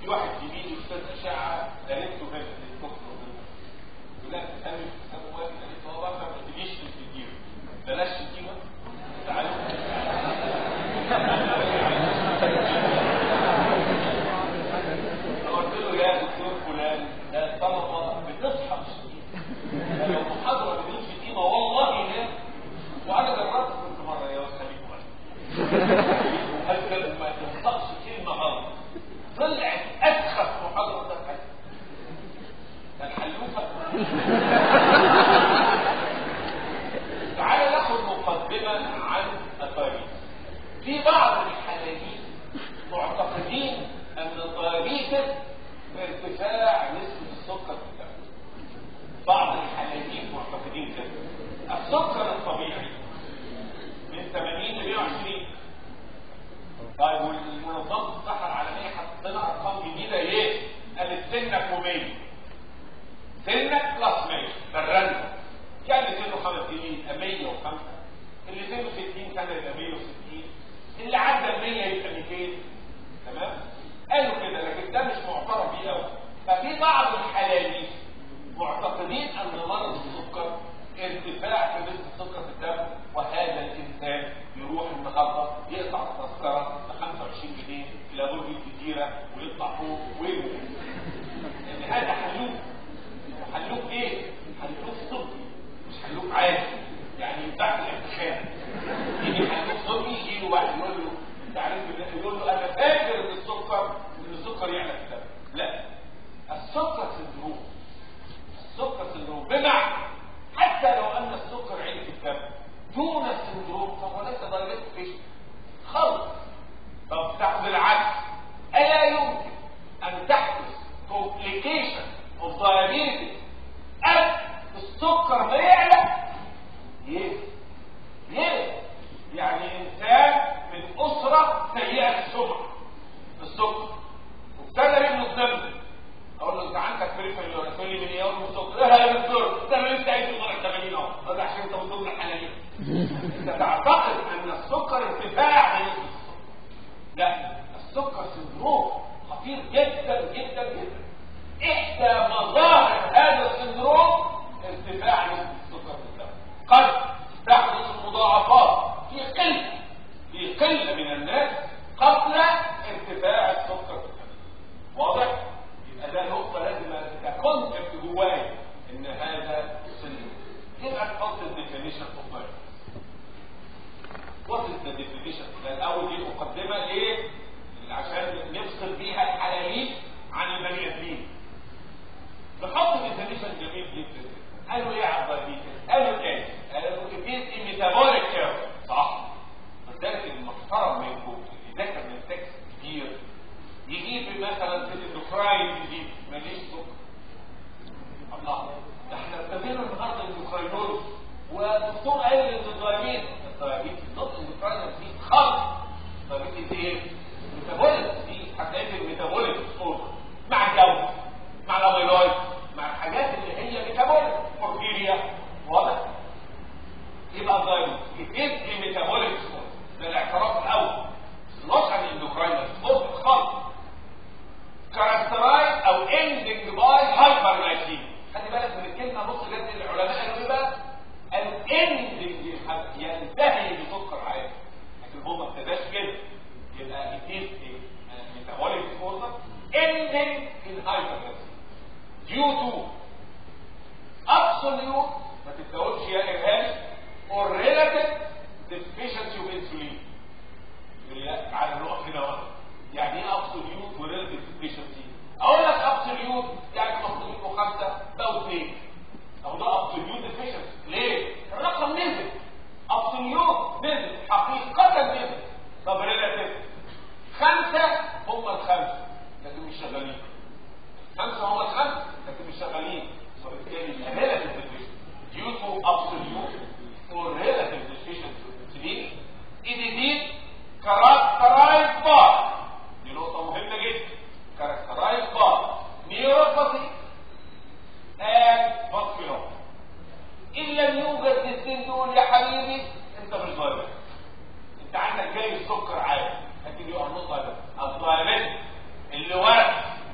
في واحد زميلي استاذ اشعه قالت له كده الدكتور يقول لك تسمي في حساب مواد قالت له هو بقى ما تجيش تديله بلاش تديله تعالوا قلت له يا دكتور فلان ده الطلبه بتصحى مش لو محاضره بدون شتيمه والله لا وانا جربت كنت مره يا واد خليك هل ما تنطقش كلمه غلط طلعت اسخف محاضره ده الحلوفه تعالى ناخد مقدمه عن الطريق في بعض الحلالين معتقدين ان الدايابيتس ارتفاع نسبه السكر في الدم بعض الحلالين معتقدين كده السكر الطبيعي من 80 ل 120 طيب والمنظمه الصحه العالميه حطت لنا ارقام جديده ايه؟ قالت سنك و100 سنك بلس 100 بالرنه يعني سنه خمس سنين يبقى 105 اللي سنه 60 سنه يبقى 160 اللي عدى ال 100 يبقى 200 تمام؟ قالوا كده لكن ده مش معترف بيه قوي ففي بعض الحلالين معتقدين ان مرض السكر ارتفاع في نسبه السكر في الدم وهذا الانسان يروح النهارده يقطع التذكره ب 25 جنيه الى برج الجزيره ويطلع فوق ويرجع لان هذا حلوف حلوف ايه؟ حلوف طبي مش حلوف عادي يعني بعد الامتحان يجي حلوف طبي يجي له واحد يقول له انت عارف يقول له انا فاكر ان السكر ان السكر يعلى في الدم لا السكر سندروم السكر سندروم بمعنى حتى لو ان السكر عالي في الدم دون السندروم فهو ليس دايركت فيشن خالص طب تاخد العكس الا يمكن ان تحدث كومبليكيشن اوف diabetes قبل السكر ما يعلى يس يس يعني انسان من اسره سيئه السمعه السكر وابتدى ابنه الدم اقول له انت عندك بريفرال تقول لي من يوم السكر ايه يا دكتور ده انا لسه عايز طالع 80 اهو ده عشان انت من ضمن الحلالين انت تعتقد ان السكر ارتفاع من السكر لا السكر سندروم خطير جدا جدا جدا احدى مظاهر هذا السندروم ارتفاع نسبه السكر في الدم قد تحدث المضاعفات في قله في قله من الناس قبل ارتفاع السكر في الدم واضح يبقى ده نقطه لازم ككونسبت جوايا ان هذا سندروم يبقى نحط الديفينيشن اوف وات از ذا ديفينيشن الاول دي مقدمه ايه عشان نفصل بيها الحلالين عن البني ادمين نحط ديفينيشن جميل جدا قالوا ايه على الدايبيتس قالوا ايه قالوا اتيز ميتابوليك كير صح لذلك المحترم منكم اللي ذاكر من تكست كتير يجيب مثلا في الاندوكراين يجيب ماليش سكر الله ده احنا ابتدينا النهارده الاندوكراينولوجي والدكتور قال ان الدايبيتس الدايبيتس ضد الاندوكراين دي خالص الدايبيتس ايه؟ ميتابوليك دي هتلاقي الميتابوليك اوردر مع الجو مع الاميلويد مع الحاجات اللي هي ميتابوليك بورفيريا واضح يبقى الدايبيتس اتس ميتابوليك اوردر ده الاعتراف الاول نص عن الاندوكراين اوردر خالص كاركترايز او اندنج باي هايبرلايسيميا خلي بالك من الكلمه بص جد العلماء قالوا ايه بقى؟ الاندنج ينتهي بسكر عالي لكن هو ما ابتداش كده يبقى اتنين ميتابوليك ديسوردر ending in hyperglycemia due to absolute ما تتقولش يا ارهابي or relative deficiency of insulin يقول لي لا تعالى نقف هنا واحد يعني ايه absolute و relative deficiency اقول لك absolute يعني المفروض يبقوا خمسه بقوا اثنين اهو ده absolute deficiency ليه؟ الرقم نزل absolute نزل حقيقة نزل طب relative خمسة هم الخمسة لكن مش شغالين خمسة هم الخمسة لكن مش شغالين وبالتالي relative deficiency due to absolute or relative deficiency دي دي دي characterized by دي نقطة مهمة جدا characterized by neuropathy and vascular ان لم يوجد الاثنين دول يا حبيبي انت مش ضايع انت عندك جاي السكر عالي لكن يقع النقطه ده الضايعين اللي ورد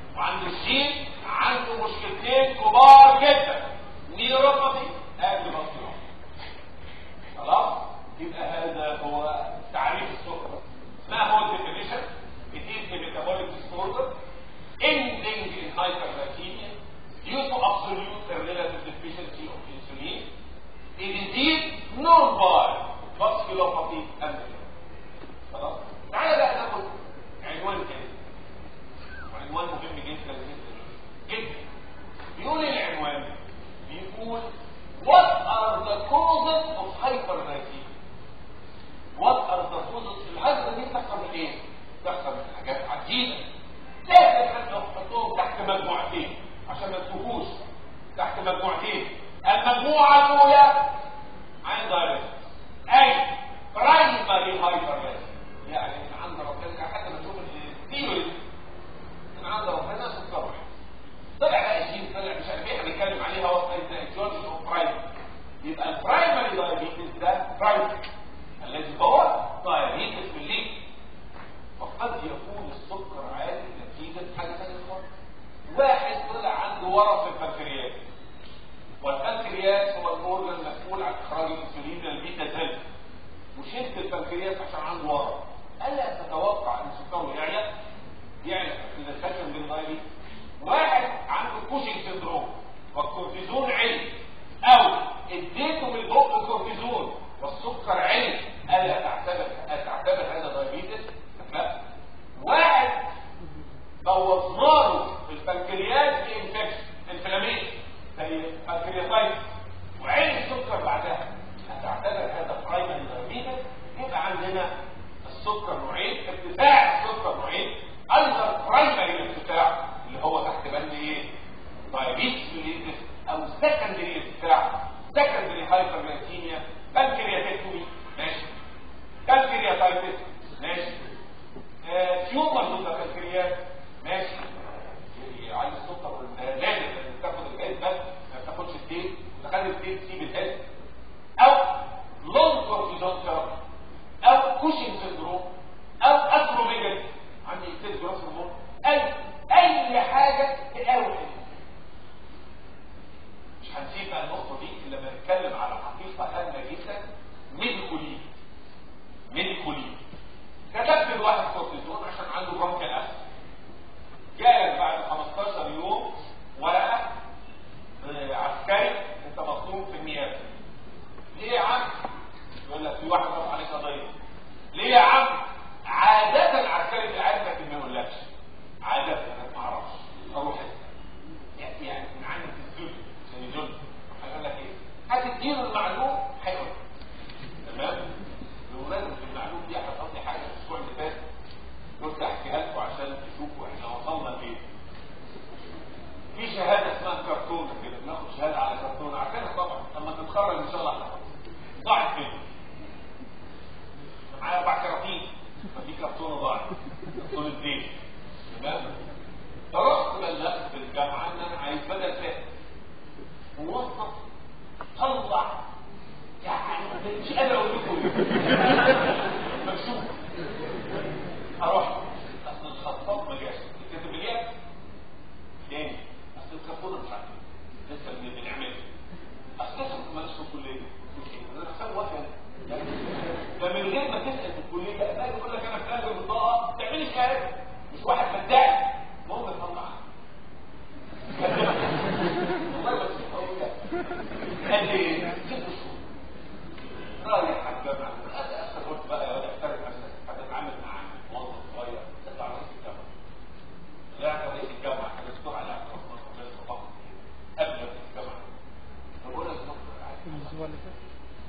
جديده لازم احنا نحطهم تحت مجموعتين عشان ما تفوقوش تحت مجموعتين المجموعه الاولى عين دايركت اي برايمري هايبر يعني من عند ربنا حتى ما تشوف الثيوري من عند ربنا سكر طلع بقى شيء طلع مش عارف ايه هنتكلم عليها هو جورج اوف برايمري يبقى البرايمري دايابيتس ده برايمري الذي هو دايابيتس بالليل وقد يكون السكر عالي نتيجه حاجه ثانيه خالص واحد طلع عنده ورم في البنكرياس والبنكرياس هو الاورجن المسؤول عن اخراج الانسولين من البيتا سيل وشلت البنكرياس عشان عنده ورم الا تتوقع ان سكره يعلى يعلى اذا سكن بالغالي واحد عنده كوشنج سندروم والكورتيزون عالي او اديته من البق كورتيزون والسكر عالي الا تعتبر تعتبر هذا دايابيتس لا واحد بوظنا له البنكرياس بانفكشن انفلاميشن زي بنكرياتايتس وعين السكر بعدها هتعتبر هذا برايمري دايابيتس يبقى عندنا السكر نوعين ارتفاع السكر نوعين ايضا برايمري الارتفاع اللي هو تحت بند ايه دايابيتس او سكندري ارتفاع سكندري هايبرلايكيميا بنكرياتيتومي ماشي بنكرياتايتس ماشي تيومر ضد البنكرياس ماشي يعلي السكر لازم لازم تاخد الهيد بس ما بتاخدش التيل تخلي التيل تسيب الهيد او لونج كورتيزون ثيرابي او كوشن سندروم او اكروميجالي عندي اكسس جروس هرمون اي اي حاجه تقاوم مش هنسيب بقى النقطه دي الا لما نتكلم على حقيقه هامه جدا ميديكولي ميديكولي كتبت الواحد كورتيزون عشان عنده برونكيال اسيد جالك بعد 15 يوم ورقه عسكري انت مطلوب في النيابه ليه يا عم يقول لك في واحد رفع عليك قضيه ليه يا عم عاده العسكري اللي عارف لكن ما يقولكش عاده انا ما اعرفش اروح يعني يعني من عندك الزول عشان يزول هيقول لك ايه هتديله المعلوم هيقول تمام بمناسبه المعلوم دي حصل لي حاجه الاسبوع اللي فات قلت احكيها لكم عشان تشوفوا احنا وصلنا لايه في شهاده اسمها كرتونه كده بناخد شهاده على كرتونه عارفينها طبعا لما تتخرج ان شاء الله هتاخد ضاعت مني معايا اربع كراتين فدي كرتونه ضاعت كرتونه زيت تمام فرحت بلغت في الجامعه ان انا عايز بدل فات موظف طلع يعني مش قادر اقول لكم مكشوف اروح اصل الخطاط ما جاش كاتب اليد تاني اصل الكرتونه مش عارف لسه بنعملها اصل لسه ماليش في الكليه انا حساب واحد فمن غير ما تسال في الكليه بقى يقول لك انا في قلب البطاقه تعملي شهاده مش واحد بدعي المهم يطلع والله بس قال لي ست شهور رايح على الجامعه انا قلت بقى يا ولد احترم نفسك هتتعامل مع موظف صغير تطلع رئيس الجامعه لا رئيس الجامعه هتذكر على رئيس الصباح قبل رئيس الجامعه فبقول لك الاسبوع اللي فات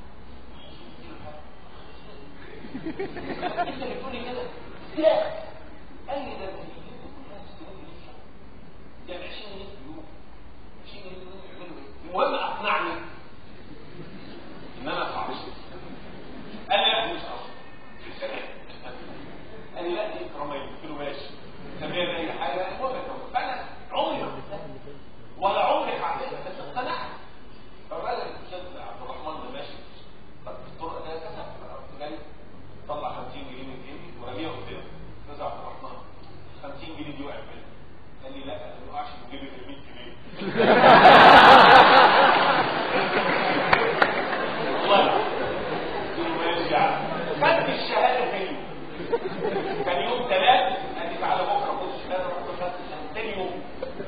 انت اللي بتقولي كده لا قال لي ده يعني 20 يوم 20 يوم يعملوا ايه المهم اقنعني ان انا صعب قال لي لا مش اصلا قال لي لا دي كراميه قلت له ماشي سميها اي حاجه المهم فانا عمري ما قلتها ولا عمري هعملها بس اقتنعت فالراجل الشيخ عبد الرحمن ده ماشي طب الطرق ده كذا رحت جاي طلع 50 جنيه من جيبي ورميها قدامي استاذ عبد الرحمن 50 جنيه دي وقعت مني قال لي لا ما وقعش من جيبي غير 100 جنيه والله قلت له ماشي يا عم خدت الشهاده تاني يوم كان يوم ثلاث قال لي تعالى بكره خد الشهاده رحت خدت الشهاده تاني يوم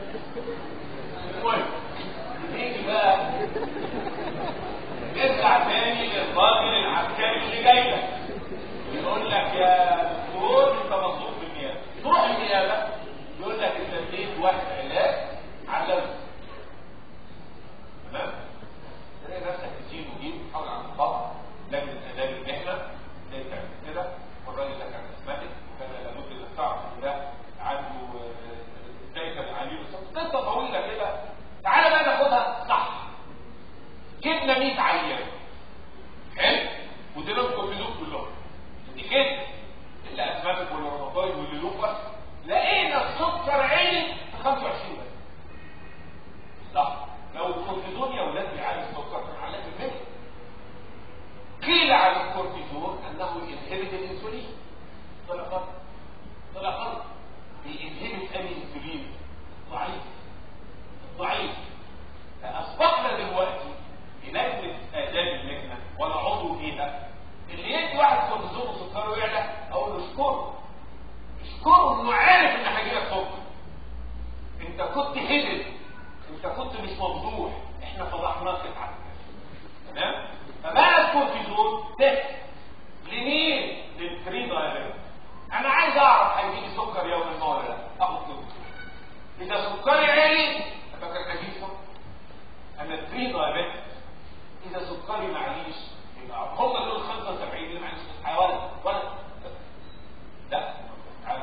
المهم نيجي بقى نرجع تاني للراجل العسكري اللي جاي لك يقول لك يا دكتور انت مطلوب بالنيابه تروح النيابه روماتويد واللوبس لقينا السكر عالي في 25 بس صح لو الكورتيزون يا ولاد بيعالج السكر في حالات المثل قيل عن الكورتيزون انه ينهبت الانسولين طلع غلط طلع غلط بينهبت انهي انسولين ضعيف ضعيف فاصبحنا دلوقتي لجنه اداب اللجنه وانا عضو فيها اللي يدي واحد كورتيزون وسكره يعلى اقول له اشكره اشكره انه عارف ان هيجيلك سكر انت كنت هدد انت كنت مش مفضوح احنا فضحناك اتعب تمام فبقى الكورتيزون تست لمين للتري دايبيتس انا عايز اعرف هيجيلي سكر يوم ما ولا لا اخد كورتيزون اذا سكري عالي فاكر هجيب سكر انا التري دايبيتس اذا سكري معليش يبقى هم دول 75 اللي معليش حيوان ولا لا تعال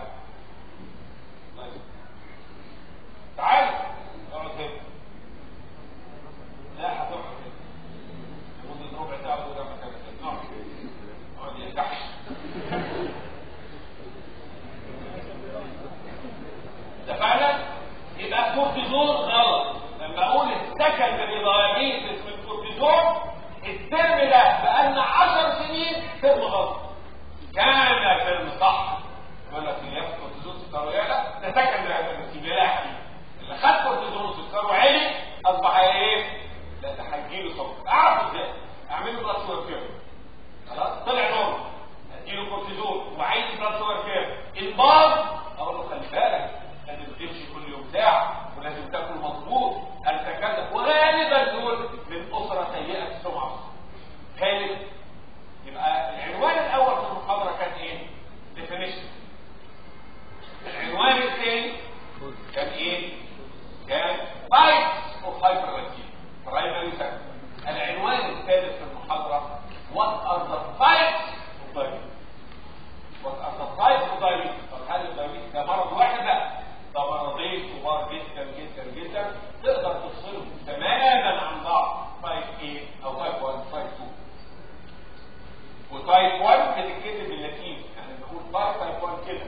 تعال اقعد هنا لا هتقعد هنا لمدة ربع ساعة وترجع مكانك اقعد اقعد يا تحت اتفقنا؟ يبقى الكورتيزون غلط لما اقول السكندري دايابيتس من الكورتيزون الترم ده بقالنا 10 سنين ترم غلط كان ترم صح يقول لك اللي ياخد كورتيزون سكره يعلى ده سكندري دايابيتس لا يا حبيبي اللي خد كورتيزون سكره عالي اصبح ايه؟ لا ده هيجيله سكر اعرف ازاي؟ اعمل له بلاد شوجر كير خلاص طلع نور اديله كورتيزون وعايز بلاد شوجر كير الباظ اقول له خلي بالك لازم تمشي كل يوم ساعه ولازم تاكل مظبوط انت كذا وغالبا دول من اسره سيئه السمعه غالبا يبقى العنوان الاول في المحاضره كان ايه؟ ديفينيشن العنوان الثاني كان ايه؟ كان types of hyperactivity primary sector العنوان الثالث في المحاضرة what are the types of diabetes what are the types of diabetes طب هل الدايابيتس ده مرض واحد لا ده مرضين كبار جدا جدا جدا تقدر تفصلهم تماما عن بعض تايب A او تايب 1 تايب 2 وتايب 1 بتتكتب باللاتيني يعني بنقول تايب تايب 1 كده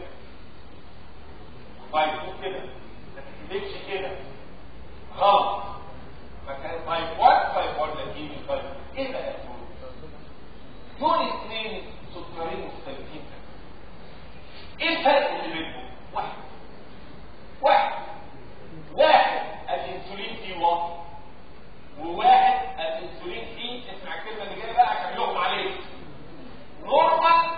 تايب 2 كده ما تكتبش كده غلط فكان تايب 1 تايب 1 لاتيني تايب ايه بقى دول؟ دول اثنين سكرين مختلفين ايه الفرق اللي بينهم؟ واحد واحد واحد الانسولين فيه واطي وواحد الانسولين فيه اسمع الكلمه اللي جايه بقى عشان يغمى عليك نورمال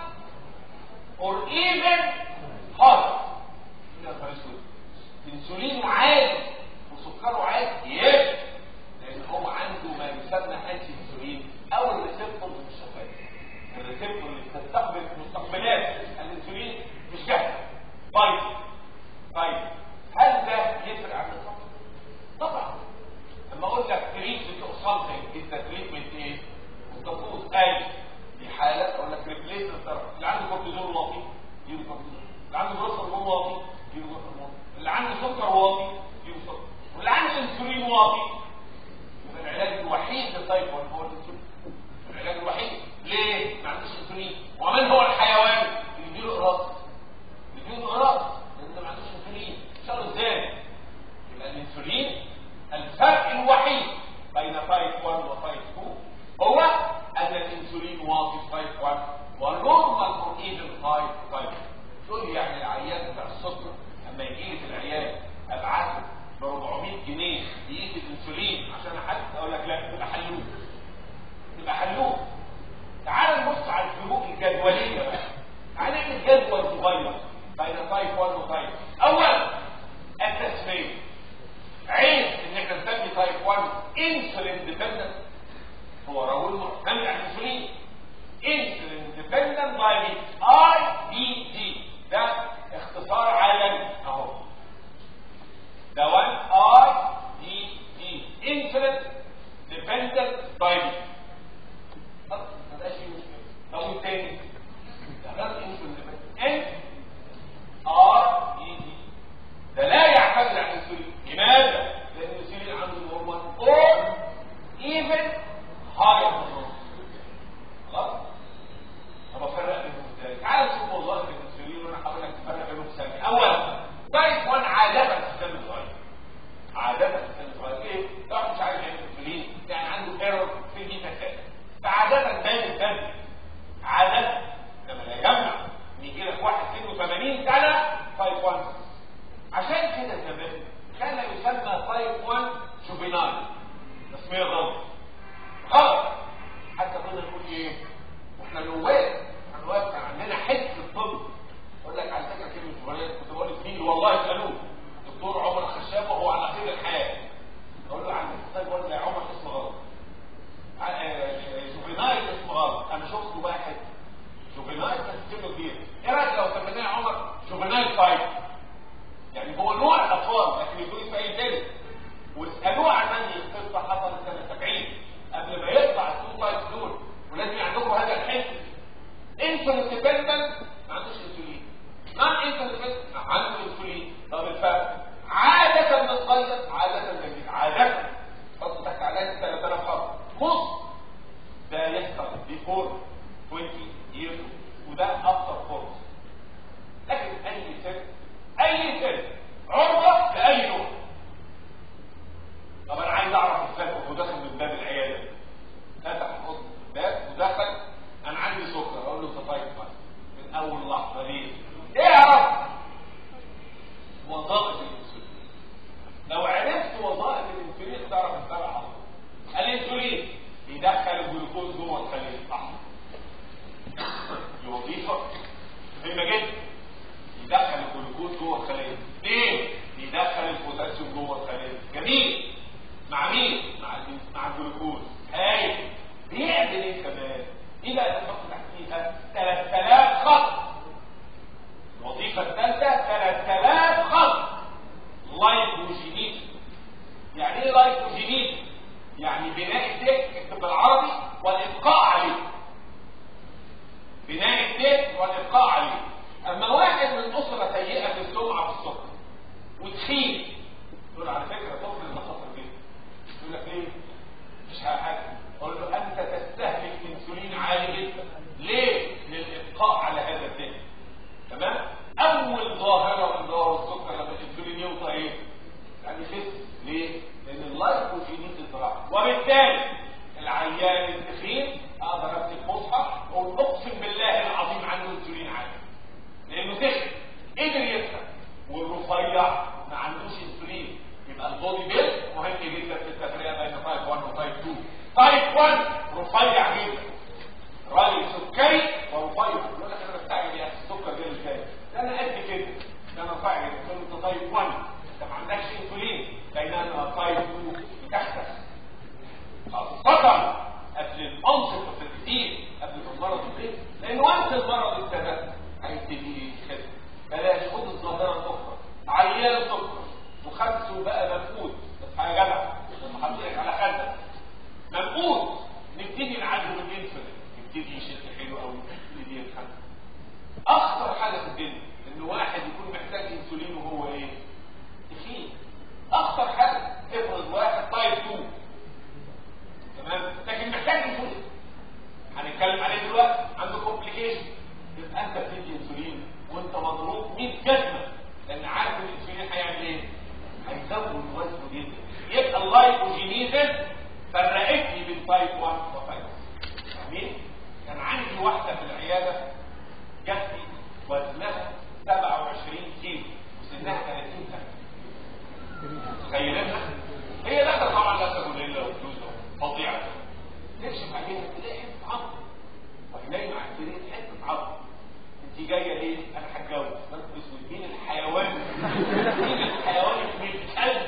اور ايفن هارد يا نهار اسود انسولينه عالي وسكره عالي يس لان هو عنده ما يسمى انتي انسولين او الريسبتور مش شغال الريسبتور اللي بتستقبل مستقبلات الانسولين مش جاهزه طيب طيب هل ده يفرق عن الصف؟ طبعا لما اقول لك تريتمنت اوف سمثينج انت تريتمنت ايه؟ مستفوض اي دي حاله اقول لك ريبليس اللي عنده كورتيزون واطي يجيله كورتيزون اللي عنده جروث هرمون واطي يجيله جروث هرمون اللي عنده سكر واطي يجيله سكر واللي عنده انسولين واطي يبقى العلاج الوحيد للتايب 1 هو الانسولين العلاج الوحيد ليه؟ ما عندوش انسولين ومن هو الحيوان اللي يديله قراص يديله قراص لان ما عندوش انسولين شغله ازاي؟ يبقى الانسولين الفرق الوحيد بين تايب 1 وتايب 2 هو ان الانسولين واطي في تايب 1 ونورمال فور ايفن هاي تايب تقول لي يعني العيان بتاع السكر اما يجي لي في العيان ابعته ب 400 جنيه يقيس الانسولين عشان احدد اقول لك لا تبقى حلوه تبقى حلوه تعال نبص على الفروق الجدوليه بقى تعال نعمل جدول صغير بين تايب 1 وتايب اولا التسميه عيب ان احنا نسمي تايب 1 انسولين ديبندنت هو راجل معتمد على الانسولين انسولين ديبندنت دايابيتس اي بي دي ده اختصار عالمي اهو ده 1 اي دي دي انسولين ديبندنت دايابيتس ما بقاش فيه مشكله طب والتاني ده غير انسولين ديبندنت ان ار دي دي ده لا يعتمد على الانسولين لماذا؟ لان الانسولين عنده نورمال اور ايفن هاير خلاص طب افرق بينهم ازاي؟ تعال نشوف تايب 1 عشان كده زمان كان يسمى تايب 1 جوفينال تسميه غلط غلط حتى كنا نقول ايه واحنا نواب احنا نواب كان عندنا حس الطب اقول لك على فكره كلمه جوفينال كنت بقول لزميلي والله اسالوه دكتور عمر خشاب وهو على خير الحياه اقول له عندك تايب 1 يا عمر اسمه غلط جوفينال اسمه غلط انا شفت واحد جوفينال كان سنه كبير ايه رايك لو سميناه يا عمر جوفينال فايت يعني هو نوع الاطفال لكن يقول في اي تاني واسالوه عن من القصه حصلت سنه 70 قبل ما يطلع التو تايبس دول ولازم عندكم هذا الحس انسولين ديبندنت ما عندوش انسولين نون انسولين ديبندنت عنده انسولين طب الفرق عادة بنتغير عادة بنزيد عادة حط تحت علامة 3000 خط نص ده يحصل بيفور 20 years وده اكتر فرص لكن اي سن اي سن عرضة لاي نوع طب انا عايز اعرف ازاي هو داخل من باب العياده فتح حط باب ودخل انا عندي سكر اقول له انت طيب من اول لحظه ليه؟ اعرف وظائف الانسولين لو عرفت وظائف الانسولين تعرف السبب على طول الانسولين يدخل الجلوكوز جوه الخليه صح دي وظيفه مهمه جدا يدخل الجلوكوز جوه الخليه اثنين يدخل البوتاسيوم جوه الخليه جميل مع مين مع ال- مع الجلوكوز هاي بيعمل ايه كمان دي بقى اللي نحط تحتيها 3000 خط الوظيفه الثالثه 3000 خط لايكوجينيز يعني ايه لايكوجينيز يعني بناء الدك اكتب بالعربي والابقاء عليه بناء الدك والابقاء عليه اما واحد من اسره سيئه في السمعه في السكر وتخين يقول على فكره طفل النقص البيت يقول لك ليه مش حاجه اقول له انت تستهلك انسولين عالي جدا ليه للابقاء على هذا الدين تمام اول ظاهره من ظواهر السكر لما الانسولين يوطى ايه يعني يخس ليه لان اللايكوجينيز اتراح وبالتالي العيان التخين اقدر امسك مصحف واقول اقسم بالله العظيم عنده انسولين عالي لانه تخن قدر يفهم والرفيع ما عندوش انسولين يبقى البودي بيلد مهم جدا في التفرقه بين تايب 1 وتايب 2 تايب 1 رفيع جدا راجل سكري ورفيع يقول لك انا بستعجل يا اخي السكر ده ازاي؟ ده انا قد كده ده انا رفيع جدا تقول له انت تايب 1 انت ما عندكش انسولين بينما تايب 2 بتحسس خاصة قبل الأنصت والتدقيق قبل ما المرض يبتدي لأن وقت المرض ابتدى هيبتدي يخف بلاش خد الظاهرة الأخرى عيان سكر وخدته بقى مفقود بس حاجة جدع لما حطيتك على خدك مفقود نبتدي نعالجه بالانسولين يبتدي يشد حلو قوي يبتدي يتخن أخطر حاجة في الدنيا إن واحد يكون محتاج انسولين وهو إيه؟ تخين أخطر حاجة افرض واحد تايب 2 تمام لكن محتاج انسولين هنتكلم عليه دلوقتي عنده كومبليكيشن يبقى انت بتدي انسولين وانت مضروب 100 جزمه لان عارف ان الانسولين هيعمل ايه؟ هيزود وزنه جدا يبقى اللايكوجينيزم فرقت لي بين تايب 1 وتايب 2 فاهمين؟ كان عندي واحده في العياده جات لي وزنها 27 كيلو وسنها 30 سنه تخيلنا هي داخله طبعا لا سهولة وفلوس فظيعه تكشف عليها تلاقي حته عظم وهي نايمه على السرير حته عظم انت جايه ليه؟ انا هتجوز بس مين الحيوان؟ مين الحيوان ابن الكلب؟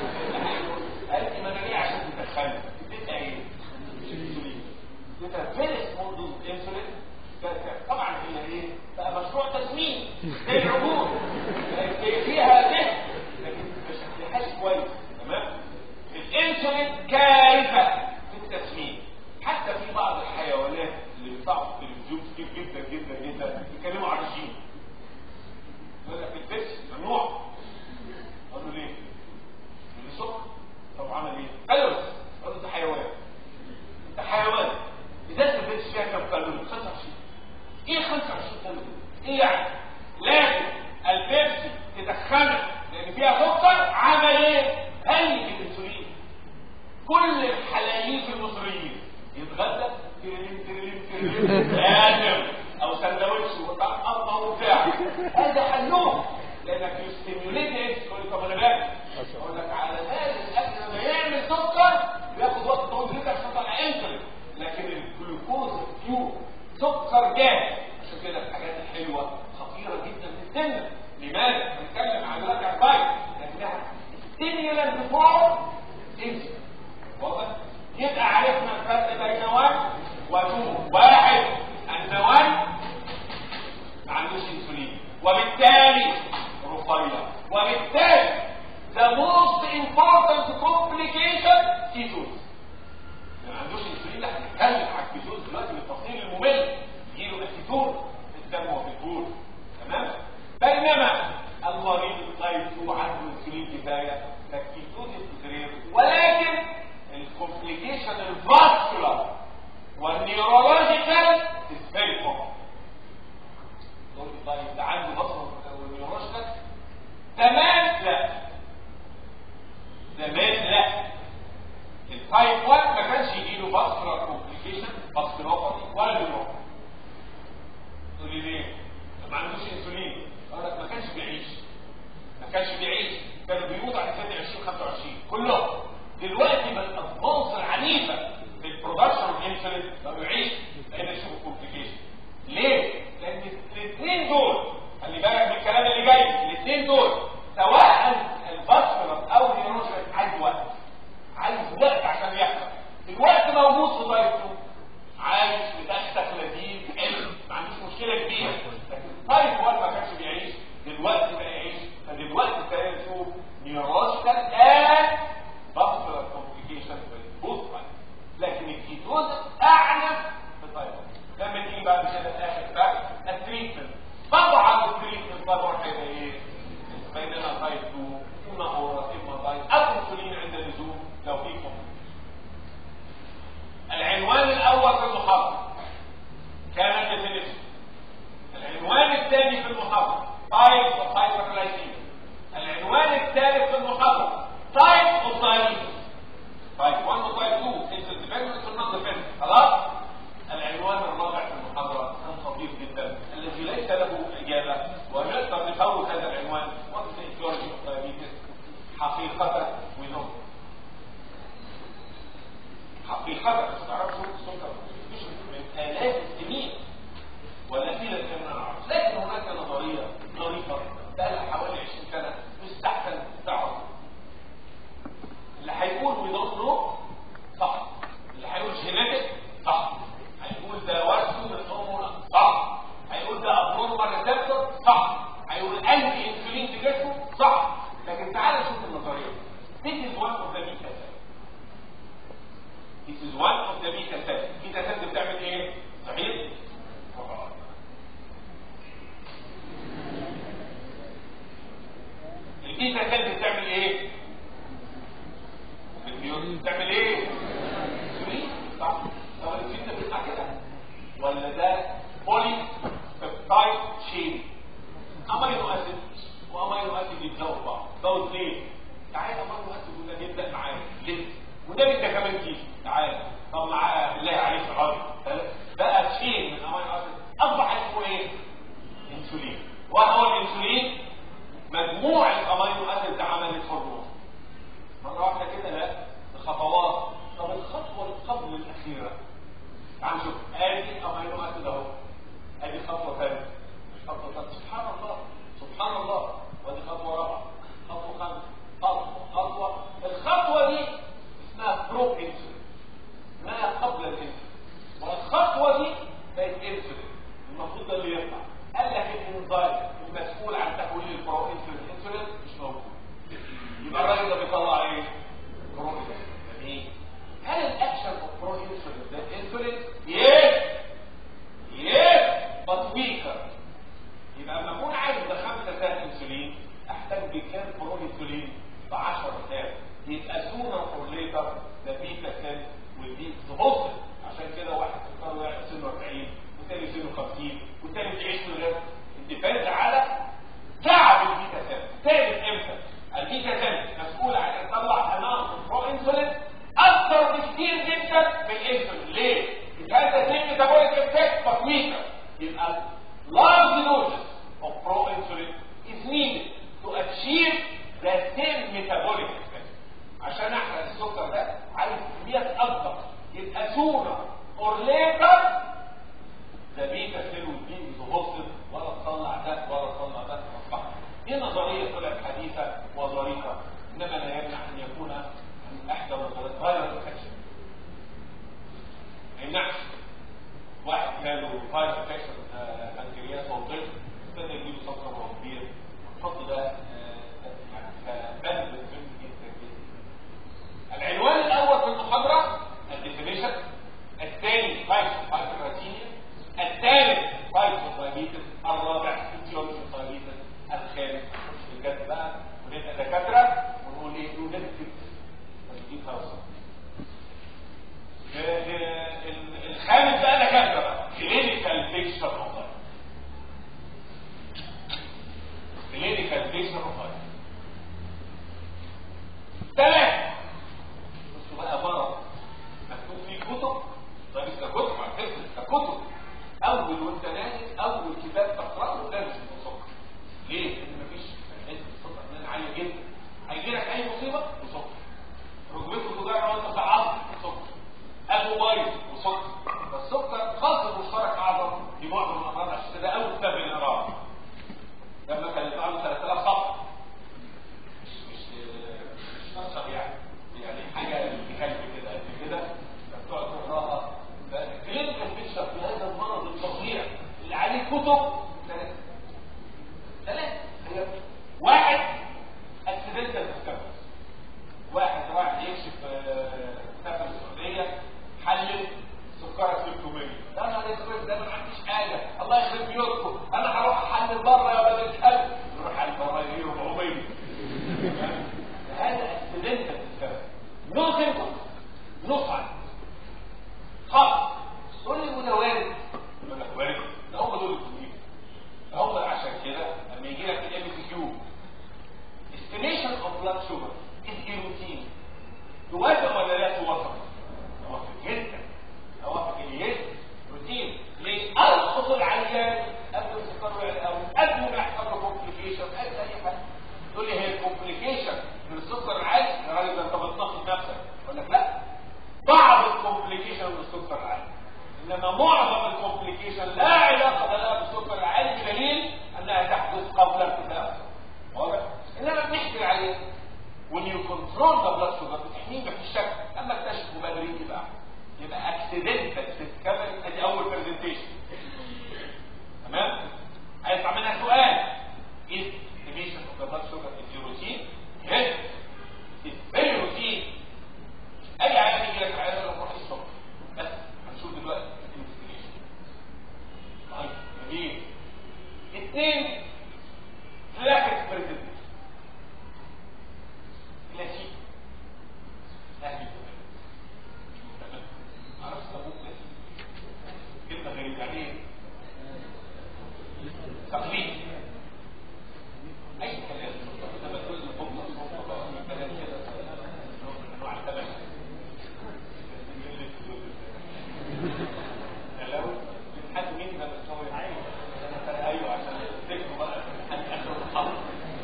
قالت لي ما انا جاي عشان تدخلني اديتها ايه؟ انسولين اديتها فيري سمول دوز انسولين طبعا هي ايه؟ بقى مشروع تسمين زي العبور فيها ذهن لكن ما شكلهاش كويس تمام؟ الانسولين كارثه في التسمين حتى في بعض الحيوانات اللي بيطلعوا في التلفزيون كتير جدا جدا جدا بيتكلموا عن الرجيم يقول لك الفيش ممنوع اقول له ليه؟ يقول لي سكر طب عمل ايه؟ كالوريز اقول له ده حيوان انت حيوان ازازه الفيش فيها كام كالوري؟ 25 ايه 25 كالوري؟ ايه يعني؟ لكن البيبسي تدخنك لان فيها سكر عمل ايه؟ هيج الانسولين كل الحلايين المصريين يتغدى تريلين تريلين تريلين لازم او سندوتش وطعم وبتاع هذا حلهم وبالتالي the most important complication كيتوز ما عندوش انسولين لا هنتكلم على الكيتوز دلوقتي بالتفصيل الممل يجيله اسيتون في الدم وفي البول تمام بينما المريض التايب 2 عنده انسولين كفايه فالكيتوز غير ولكن الكومبليكيشن الفاسكولار والنيورولوجيكال is very common تقول لي طيب ده عنده بصر والنيورولوجيكال زمان لا زمان لا التايب 1 ما كانش يجي له باسكولار كومبليكيشن باسكولوباثي ولا نيورولوجي تقول لي ليه؟ ما عندوش انسولين اقول لك ما كانش بيعيش ما كانش بيعيش كانوا بيموتوا على سن 20 25 كلهم دلوقتي بقت العناصر عنيفه في البرودكشن اوف انسولين ما بيعيش لان نشوف الكومبليكيشن ليه؟ لان الاثنين دول خلي بالك من الكلام اللي جاي الاثنين دول سواء الباسكولار او النيوروجيك عايز وقت عايز وقت عشان يحصل الوقت موجود في دايرته عايش مدخلك لذيذ حلو ما عندوش مشكله كبيره لكن طيب وقت ما كانش بيعيش دلوقتي بقى يعيش فدلوقتي ابتدى نشوف نيوروجيكال اند باسكولار كومبليكيشن بوث لكن الكيتوز اعلى في الطيب لما تيجي بعد كده اخر بقى التريتمنت طبعا التريتمنت طبعا هيبقى ايه؟ بيننا تايب 2 اما اورا اما تايب او انسولين عند اللزوم لو في كومبليكيشن العنوان الاول في المحاضره كان الديفينيشن العنوان الثاني في المحاضره تايب اوف هايبرلايسيميا العنوان الثالث في المحاضره تايب اوف دايليسيس تايب 1 وتايب 2 انت ديبندنت والنون ديبندنت خلاص العنوان الرابع في المحاضره كان خطير جدا الذي ليس له اجابه ونقدر نفوت هذا العنوان وات از ايتيولوجي اوف دايابيتس حقيقه ونوم حقيقة بس تعرفوا السكر مش من آلاف السنين ولا في لك نعرف لكن هناك نظرية ظريفة بقى لها حوالي 20 سنة مستحسن تعرف اللي هيقول وي دونت نو صح اللي هيقول جينيتك صح هيقول ده ورثه من هرمون صح هيقول ده ابنورمال ريسبتور صح هيقول انتي انسولين في جسمه صح لكن تعال شوف النظرية This is one of the methods This is one of the beta cells. beta cells بتعمل ايه؟ صحيح؟ البيتا سيل بتعمل ايه؟ بتعمل ايه؟ انسولين صح؟ طب الانسولين بيطلع كده ولا ده بولي بيبتايد تشين امينو اسيد وامينو اسيد يتزود بعض زود ليه؟ تعالى امينو اسيد وده نبدا معاه لسه وده انت كمان كيس تعالى طب معاه بالله عليك عرض بقى شيء من امينو اسيد اصبح اسمه ايه انسولين وهو الانسولين مجموعه امينو اسيد عملت هرمون مره واحده كده لا بخطوات طب الخطوه اللي قبل الاخيره تعال نشوف ادي امينو اسيد اهو ادي خطوه ثانيه خطوه ثالثه سبحان الله سبحان الله وادي خطوه رابعه خطوه خامسه خطوه خطوه الخطوه دي اسمها برو انسولين ما قبل الانسولين والخطوه دي بقت انسولين المفروض ده اللي يطلع قال لك الانزيم المسؤول عن تحويل البرو انسولين الانسولين مش موجود يبقى الراجل ده بيطلع ايه؟ برو انسولين جميل هل الاكشن اوف برو انسولين ده انسولين؟ يس يس بس ويكر يبقى لما اكون عايز بخمسه سات انسولين احتاج بكام برو انسولين؟ ب 10 سات يبقى sooner or later the beta cell will be exhausted عشان كده واحد سكره واحد سنه 40 والتاني سنه 50 والتاني تعيش من غير الديبند على تعب البيتا سيل تعبت امتى؟ البيتا سيل مسؤول عن ان تطلع انام برو انسولين اكثر بكتير جدا من الانسولين ليه؟ because the same metabolic effect but weaker يبقى large doses of proinsulin is needed to achieve the same metabolic effect عشان احرق السكر ده عايز كميات اكبر يبقى sooner or later the beta cell will be exhausted ولا تطلع ده ولا تطلع ده اصبح دي نظريه طلعت حديثه وظريفه انما لا يمنع ان يكون من احدى نظريات فايروس انفكشن ما يمنعش واحد جاله فايروس انفكشن بنكرياس او طفل ابتدى يجيله سكر وهو كبير الحط ده complication of life ثلاثة بصوا بقى مرض مكتوب فيه كتب طيب انت كتب على فكرة انت كتب اول وانت نازل اول كتاب تقراه لازم يكون سكر ليه؟ لان مفيش نسبة السكر من عالية جدا هيجي لك اي مصيبة وسكر ركبته توجعك وانت في عصر وسكر قلبه بايظ وسكر فالسكر خاص مشترك اعظم في معظم الامراض عشان كده اول كتاب من الامراض لما كان يطلع له 3000 صفحه مش مش مش نشر يعني يعني حاجه كلب كده قد كده بتقعد تقراها فكلينيكال بيكشر في هذا المرض الفظيع اللي عليه كتب ثلاثه ثلاثه هي واحد اكسيدنتال ديسكفري واحد راح يكشف سفر السعوديه حلل سكرك 600 ده انا عليه سكر ده ما عنديش حاجه الله يخرب بيوتكم انا هروح احلل بره يا ولد الكلب يروح على بره يجي 400 هذا اكسيدنتال ديسكفري نو سيمبتوم نو ساين خالص تقول لي وده وارد يقول لك وارد ده هم دول الكبير هم عشان كده لما يجي لك الام سي كيو estimation of blood sugar is a routine توافق ولا لا توافق؟ توافق جدا توافق اليد روتين ليه؟ ارخص العيان قبل السكر او قبل ما يحصل له كومبليكيشن قبل اي حاجه تقول لي هي الكومبليكيشن من السكر العالي يا راجل ده انت بتناقض نفسك اقول لك لا بعض الكومبليكيشن من السكر العالي انما معظم الكومبليكيشن لا علاقه لها بالسكر العالي بدليل انها تحدث قبل ارتفاع واضح؟ انما بنحكي عليه when you control the blood sugar بتحميه مفيش شك اما اكتشفه بدري يبقى يبقى accidental discovery ادي اول برزنتيشن تمام هيطلع منها سؤال is estimation of the blood sugar is routine yes it's very routine اي عيان يجي لك عيان يقول لك روح الصبح بس هنشوف دلوقتي الانفستيجيشن طيب جميل اثنين فلاكت برزنتيشن كلاسيك سهل عرفت ابوك كلاسيك كلمه غريبه يعني ايه تقليد اي كلام لما تقول البطه البطه كلام كده نوع من انواع التبع لو حد مين ده بتسوي ايوه عشان تكتبوا بقى حد اخر الحلقه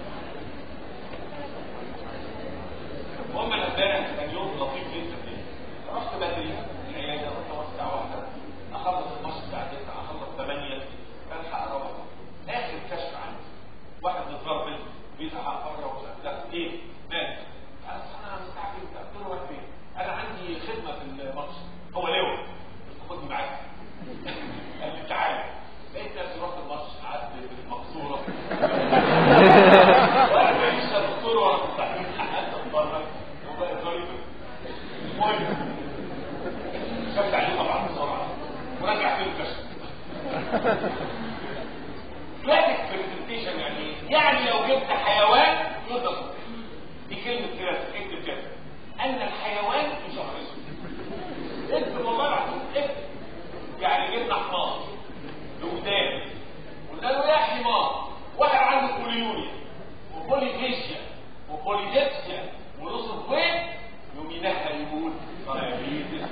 المهم انا امبارح كان يوم لطيف جدا جدا رحت بدري العياده رحت وقت الساعه واحدة اخلص 12 الساعه 9 اخلص 8 الحق اروح اخر كشف عندي واحد متغربل بيزعق بره ومش لا ايه مات قال انا مستعجل قلت له رايح فين؟ انا عندي خدمه في الماتش هو ليه؟ قلت خدني معاك قال لي تعالى لقيت نفسي رحت الماتش قعدت في المقصوره وانا ماليش لا دكتور ولا مستعجل حققت اتفرج وبقى ظريف المهم شفت عليه طبعا بسرعه ورجع فيه الكشف كلاسيك برزنتيشن يعني ايه؟ يعني لو جبت حيوان يضرب دي كلمه كلاسيك اكتب كده ان الحيوان يشخصه اكتب والله العظيم اكتب يعني جبنا حمار لقدام قلنا له يا حمار واحد عنده بوليوريا وبوليفيشيا وبوليديبسيا ونصف وين يوم ينهى يقول دايابيتس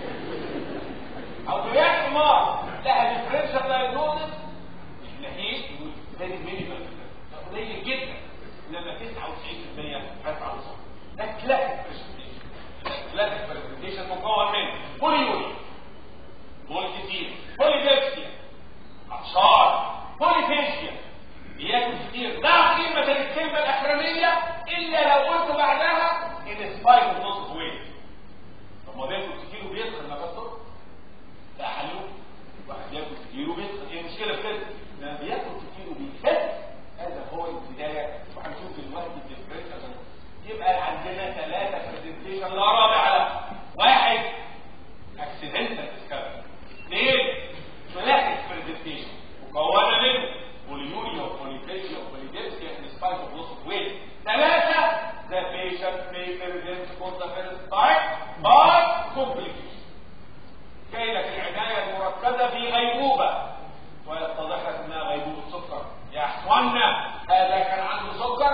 او يا حمار لها ديفرنشال دايجنوزس ناهيك يقول فيري مينيمال قليل جدا انما 99% هيطلع صح ده كلاسيك برزنتيشن كلاسيك برزنتيشن مكون من بوليوريا بول كتير بوليديبسيا عطشان بوليفيشيا بياكل كتير ضع قيمة الكلمة الأخرانية إلا لو قلت بعدها إن سبايك نص وين طب ما بياكل كتير وبيدخل ما بطل ده حلو واحد بياكل كتير وبيدخل هي مشكلة في كده لما بياكل كتير وبيخس هذا هو البداية وهنشوف دلوقتي الديفرنشال يبقى عندنا ثلاثة برزنتيشن لا رابع له واحد اكسيدنتال ديسكفري اثنين كلاسيك برزنتيشن مكونه من بوليوريا وبوليفيشيا وبوليديبسيا in spite of loss of weight ثلاثة the patient may present for the first time by complication كي لك العناية المركزة في غيبوبة ويتضح لك انها غيبوبة سكر يا اخوانا هذا كان عنده سكر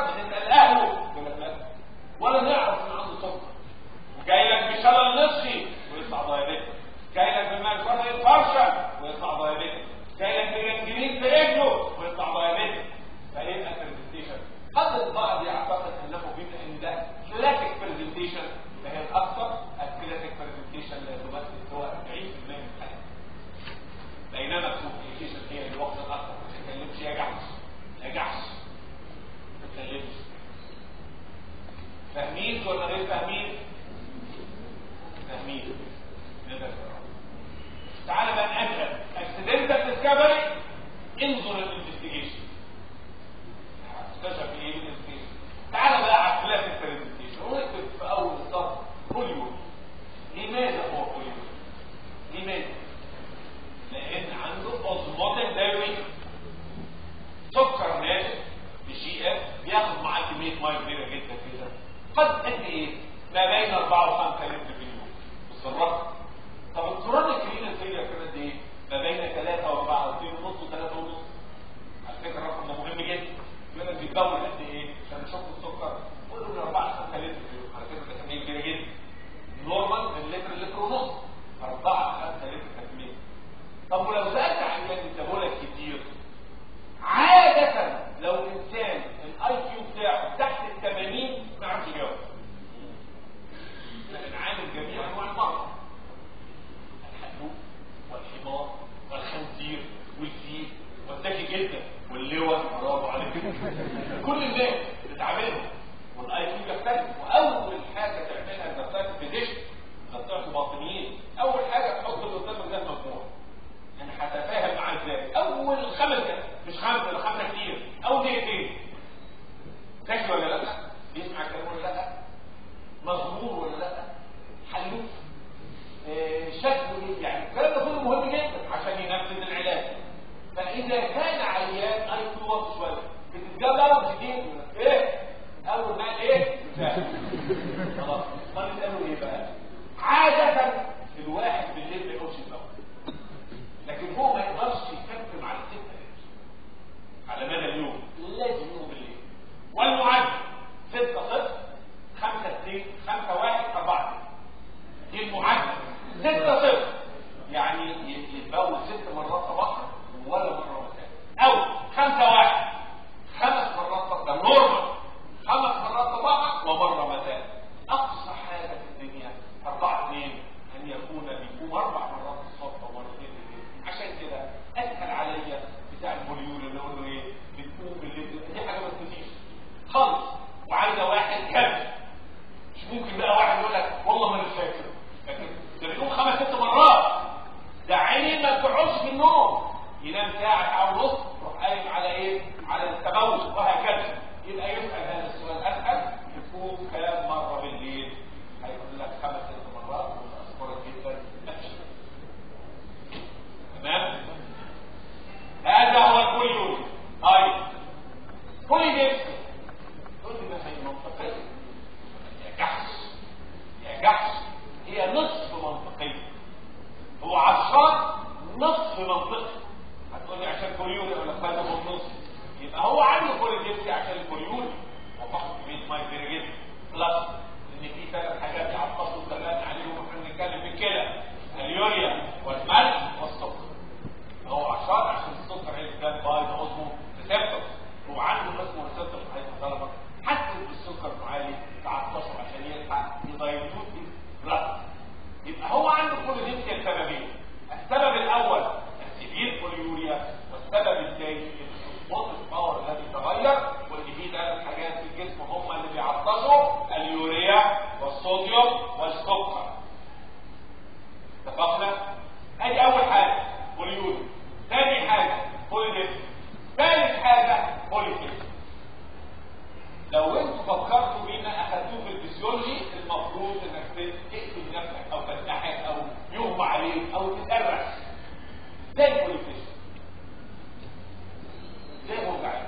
البعض يعتقد انه بما ان ده كلاسيك برزنتيشن فهي الاكثر الكلاسيك برزنتيشن لا تمثل سوى 40% من الحياه بينما الكوميونيكيشن هي الوقت الاكثر ما تتكلمش يا جحش يا جحش ما تتكلمش فاهمين ولا غير فاهمين؟ فاهمين نبقى تعالى بقى نقدم اكسيدنتال ديسكفري انظر الانفستيجيشن اكتشف ايه الانفستيجيشن تعالى بقى على الكلاسيك برزنتيشن ونكتب في اول السطر بوليو لماذا هو بوليو لماذا لان عنده اوزموتيك دايوريتك سكر نازل بجي اف بياخد معاه كميه ميه كبيره جدا كده قد قد ايه ما بين 4 و 5 لتر في اليوم بس الرقم طب الكورونا كرينا فيلير كانت ايه ما بين 3 و4 2 ونص و3 ونص على فكره الرقم ده مهم جدا يقول لك بيتبول قد ايه عشان نشوف السكر قول له من 4 ل 5 لتر في اليوم على فكره ده كميه كبيره جدا نورمال من لتر لتر ونص 4 5 لتر كميه طب ولو زاد عيان ميتابولك كتير عادة لو انسان الاي كيو بتاعه تحت ال 80 ما يعرفش يجاوب لكن عامل جميع انواع المرض الحلوب والحمار والخنزير والفيل والذكي جدا واللواء برافو عليك كل الناس بتعملهم والاي كيو يختلف واول حاجه تعملها اذا طلعت فيزيشن اذا طلعت باطنيين اول حاجه تحط اللي قدامك ده مجموعه يعني هتفاهم معاه ازاي اول خمس دقايق مش خمسه ولا خمسه كتير اول دقيقتين ذكي ولا لا بيسمع الكلام ولا لا مغمور ولا لا حلوف آه شكله ايه يعني الكلام ده كله مهم جدا عشان ينفذ العلاج فاذا كان عيان اي كيو واطي شويه بتتجاب جديد ايه اول ما ايه خلاص ما قالوا ايه بقى عاده الواحد بالليل ما يقومش النوم لكن هو ما يقدرش يكتم على ستة لتر على مدى اليوم لازم يقوم بالليل والمعدل ستة صفر خمسة اثنين خمسة واحد أربعة دي المعدل ستة صفر يعني يتبول ست مرات صباحا ولا مرة مساء أو خمسة واحد خمس مرات ده نورمال خمس مرات صباحا ومرة مساء أقصى حاجة في الدنيا أربعة اثنين أن يكون بيقوم أربع مرات الصبح ومرتين بالليل عشان كده أسهل عليا بتاع البوليول اللي أقول له إيه بتقوم بالليل دي حاجة ما تنسيش خالص وعايزة واحد كامل مش ممكن بقى واحد يقول لك والله ما أنا فاكر لكن ده بيقوم خمس ست مرات ده عيني ما بتقعدش في النوم ينام ساعة أو نص يروح قايم على إيه؟ على التبول وهكذا يبقى يسأل هذا السؤال أسهل يقوم كام مرة بالليل هيقول لك خمس ست مرات وأشكرك جدا ماشي تمام هذا هو البوليول طيب كل نفسه تقول لي ما هي منطقية يا جحش يا جحش هي نصف منطقية هو عشان نصف منطقي هتقول لي عشان بوليول ولا فاهم النص يبقى هو عنده كل جنسي عشان البوليول وفقط كمية ميه كبيرة جدا بلس ان في ثلاث حاجات يعطشوا واتكلمنا عليهم واحنا بنتكلم في كده اليوريا والملح والسكر هو عشان عشان السكر هي الدم بايظ عضو ريسبتور هو عنده اسمه ريسبتور في حياه الطلبه حتى بالسكر عالي تعطشه عشان يلحق يضيفوه بلس يبقى هو عنده كل دي السببين السبب الاول السبيل بوليوريا والسبب الثاني الصوت الباور الذي تغير واللي فيه ثلاث حاجات في الجسم هم اللي بيعطشوا اليوريا والصوديوم والسكر اتفقنا ادي اول حاجه بوليوريا ثاني حاجه بوليديس ثالث حاجه بوليفيس لو انتوا فكرتوا بينا اخدتوه في الفسيولوجي المفروض انك تقتل نفسك او تنتحر او يغمى عليك او تتقرع زي البوليفيس زي مرجعين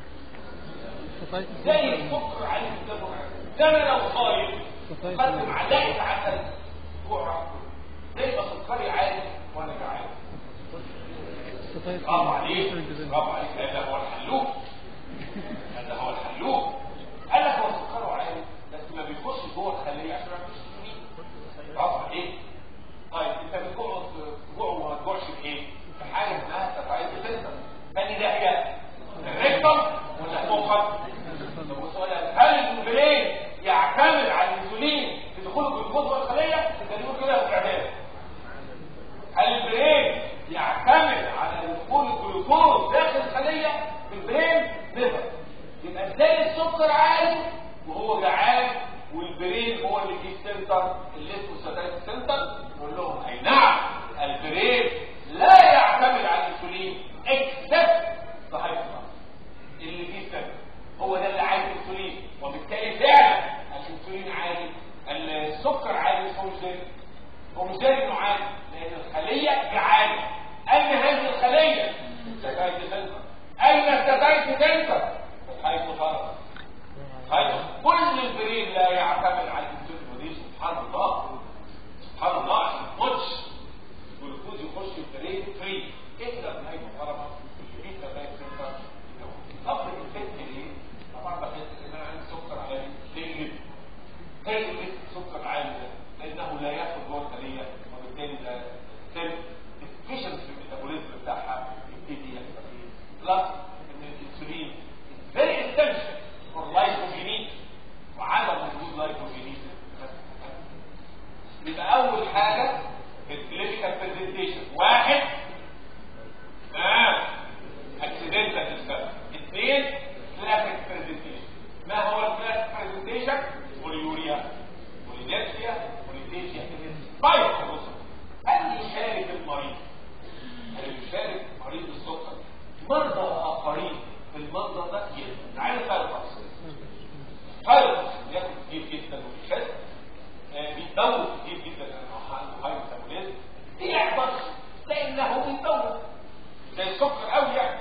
زي السكر عليه زي مرجعين ده انا لو صايم خدت معلقه عسل جوع راسه زي ما سكري عالي وانا جعان برافو عليك برافو عليك هذا هو الحلوف هذا هو الحلوف قال لك هو سكره عالي بس ما بيخش جوه الخليه عشان ما يخش يمين برافو عليك طيب انت بتجوع تجوع وما تجوعش بايه؟ في حاجه اسمها تفاعل سنتر ثاني ده هي الريكتم ولا مخك طب والسؤال عالي وهو جعان والبرين هو اللي فيه سنتر اللي اسمه ساتايت سنتر نقول لهم اي نعم البرين لا يعتمد على الانسولين اكسبت صحيح اللي فيه سنتر هو ده اللي عايز انسولين وبالتالي فعلا الانسولين عالي السكر عالي هو مش زي هو مش زي انه عالي لان الخليه جعانه اين هذه الخليه؟ ساتايت سنتر اين الساتايت سنتر؟ حيث فرق حيث كل البرين لا يعتمد على الانسولين ودي سبحان الله سبحان الله عشان تخش الجلوكوز يخش البرين فري الا من حيث فرق في ساتايت سنتر قبل الفت ايه؟ طبعا بحس ان انا عندي سكر عالي ليه جدا هي اللي السكر عالي ده لانه لا ياخد جوه الخليه وبالتالي ده سيل ديفيشنسي في الميتابوليزم بتاعها يبتدي يحصل ايه؟ بلس ان الانسولين very essential for lipogenesis وعدم وجود lipogenesis يبقى اول حاجه الكلينيكال برزنتيشن واحد اه اكسيدنتال ديسكفري اثنين كلاسيك برزنتيشن ما هو الكلاسيك برزنتيشن بوليوريا بوليديكسيا بوليديكسيا بايو هل يشارك المريض هل يشارك مريض السكر مرضى اخرين في المرضى ده يبقى تعالى فايروس فايروس بياكل كتير جدا وبيخس بيتدور كتير جدا لانه عنده هاي ميتابوليزم بيحبط لانه بيتدور زي السكر قوي يعني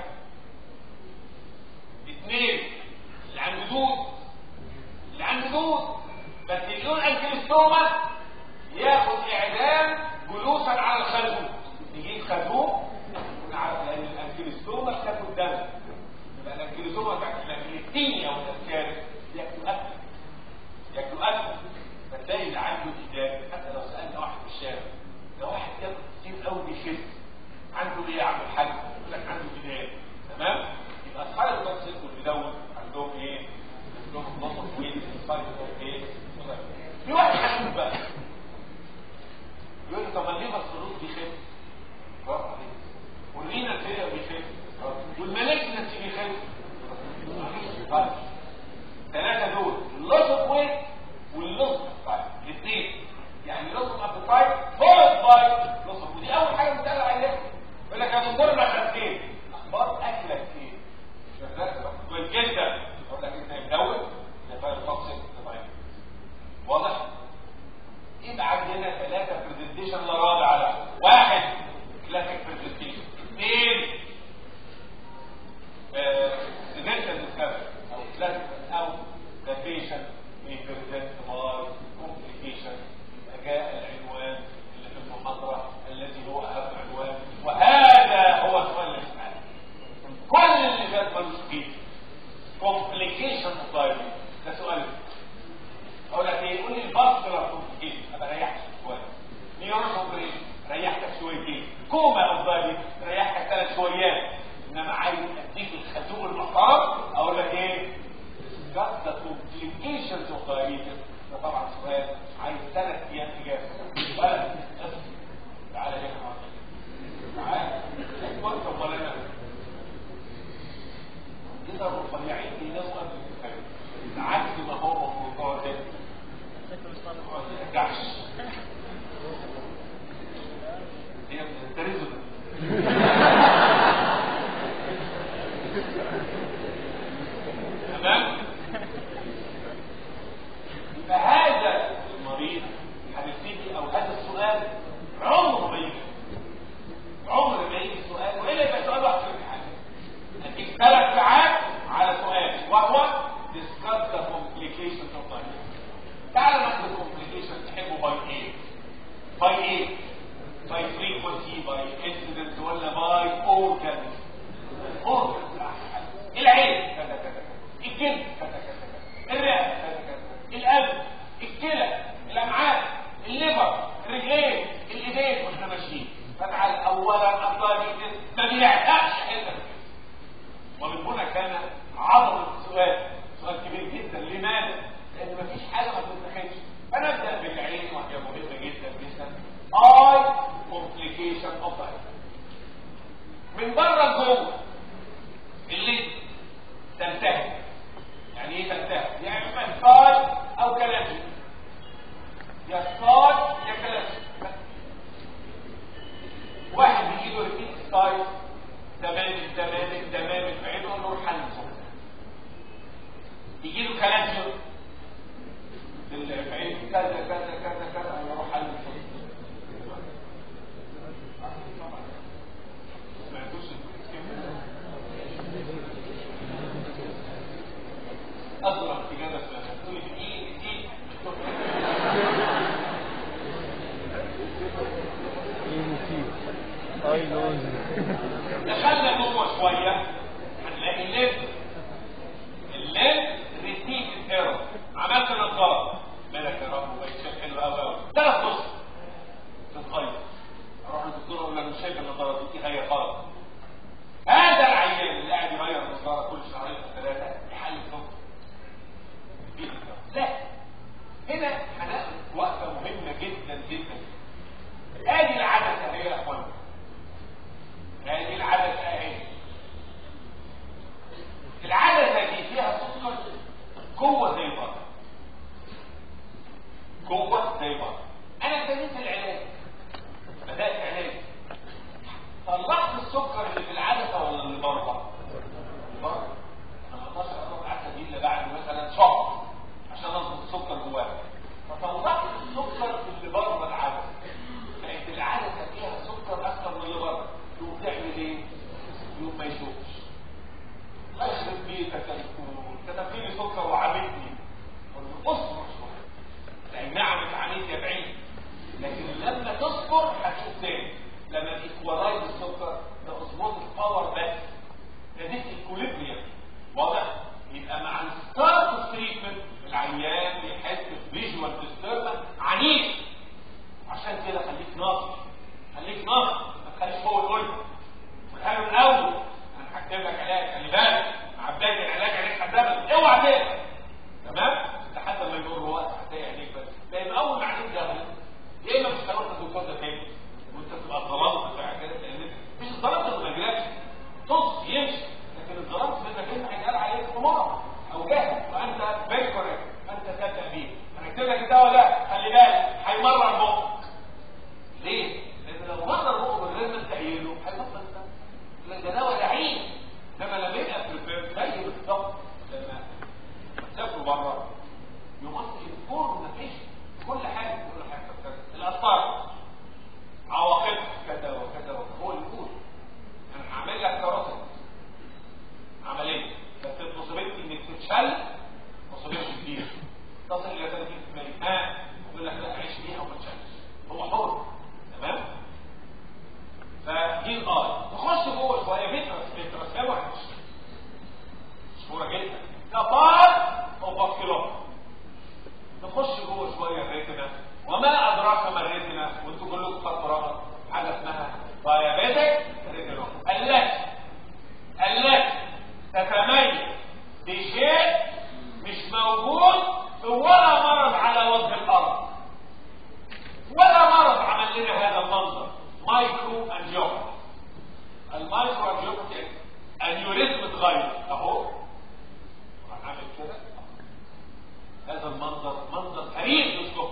اثنين اللي عنده دود اللي عنده دود بس يقول انكلستوما ياخد اعدام جلوسا على الخازوق يجيب خازوق ونعرف لان الانكلستوما بتاكل دم يبقى الانكلستوما بتاعت الانكلستينيا والاسكان ياكلوا اكل ياكلوا اكل فتلاقي اللي عنده ايدان حتى لو سالنا واحد في الشارع لو واحد ياكل كتير قوي بيخس عنده ايه يا عم الحاج؟ يقول لك عنده ايدان تمام؟ يبقى اصحاب التوكسيك والبدون عندهم ايه؟ عندهم نقط وين اصحاب ايه؟ في واحد حشوش بقى يقول لي طب ما ليه السرور بيخف؟ برافو عليك والرينا فيها بيخف والملاكنس بيخف طيب ثلاثة دول اللوس اوف ويت واللوس اوف الاثنين يعني لوس اوف ابيتايت فولد باي لوس اوف ودي اول حاجه بتسال عليها يقول لك يا دكتور انا خدت ايه؟ اخبار اكلك ايه؟ كويس جدا يقول لك انت مدوب يا فاير توكسيك واضح؟ يبقى عندنا ثلاثة برزنتيشن لا رابع له واحد كلاسيك برزنتيشن اثنين سيمنتال ديسكفري او كلاسيك او ذا بيشنت بيبرزنت باي كومبليكيشن يبقى جاء العنوان اللي في المحاضرة الذي هو اهم عنوان وهذا هو سؤال الامتحان كل اللي فات ملوش فيه كومبليكيشن اوف ده سؤال اقول لك ايه قول لي الباسكولار كومبليكيشن ابقى ريحت شويه نيورون اوبريشن ريحتك شويتين كوما اوف ريحتك ثلاث شويات انما عايز اديك الخازوق المحترم اقول لك ايه just the complications of diabetes ده طبعا سؤال عايز ثلاث ايام اجابه ولا تعالى هنا معايا تعالى وانت امال انا كده الرفيعين بيناموا قبل الكفايه عكس ما هو المفروض هو ده ما يرجعش هي بتنترزه تمام فهذا المريض هنبتدي او هذا السؤال عمره ما يجي عمر ما يجي السؤال والا يبقى سؤال واحد في الامتحان اديك ثلاث ساعات على سؤال يجي له كلام العين كذا كذا كذا كذا يروح حل أضرب في جبل تقول في إيه في اي نوز دخلنا جوه شويه هنلاقي الليد الليد ريسيت ايرور عملت نظاره مالك يا رب وبقيت شايف حلو قوي قوي ثلاث نص تتغير اروح للدكتور اقول له انا مش شايف النظاره دي في هي غلط هذا العيان اللي قاعد يغير النظاره كل شهرين او ثلاثه يحل السكر لا هنا هناخد وقفه مهمه جدا جدا ادي العدسه هي يا اخوانا هذه العدسة اهي العدسة دي فيها سكر جوه زي بره جوه زي بره انا ابتديت العلاج بدأت علاج طلعت السكر اللي في العدسة ولا اللي بره بره انا ما اقدرش اضرب العدسة دي الا بعد مثلا شهر عشان اظبط السكر جواها فطلعت السكر اللي بره العدسة بقت العدسة فيها سكر اكتر من اللي بره يقوم تعمل ايه؟ يقوم ما يشوفش الله يخرب بيتك يا دكتور كتب لي سكر وعامتني قلت له اصبر شويه لان نعمت عليك يا بعيد لكن لما تصبر هتشوف تاني لما تيكوالايز السكر ده اظبط الباور بس ده دي الكوليبريم واضح؟ يبقى مع الستارت اوف تريتمنت العيان بيحس بفيجوال ديستربنس عنيف عشان كده خليك ناصح خليك ناصح ما تخليش هو يقول والحاجه من الاول انا هكتب لك علاج خلي بالك مع بدايه العلاج عليك حسابك اوعى تقلق تمام لحد ما يمر وقت هتلاقي عينيك بس لان اول ما عينيك جابت يا اما مش هتروح للدكتور ده تاني وانت تبقى ظلمت بقى كده لان مش ظلمت ما جالكش طز يمشي لكن الظلمت انك انت هيتقال عليك حمار او جاهل وانت فيري كوريكت انت تصدق بيه انا اكتب لك الدواء ده خلي بالك هيمرر بقك ليه؟ لان لو مرر بقه من غير ما انت قايله هيبطل ده لان ده دواء لعين انما لما يبقى بريفير زي بالظبط لما تسافروا بره يمثل الفور مفيش كل حاجه كل حاجه الاثار عواقبها كذا وكذا وكذا هو اللي يقول انا هعمل لك كراسه عمليه بس مصيبتي انك تتشل مصيبتي كبيره تصل الى 30% ها يقول لك لا عيش بيها وما تشلش هو حر تمام فدي الاي نخش جوه شويه فيترس فيترس هي وحش مشهوره جدا كفار او باكتيلوم نخش جوه شويه الريتنا وما ادراك ما الريتنا وانتوا كلكم خدتوا رقم حاجه اسمها دايابيتك ريتينوم التي التي تتميز بشيء مش موجود في ولا مرض على وجه الارض ولا مرض عمل لنا هذا المنظر مايكرو انجيوباتي المايكرو انجيوباتي انيوريزم اتغير اهو هنعمل كده هذا المنظر منظر فريد للسكر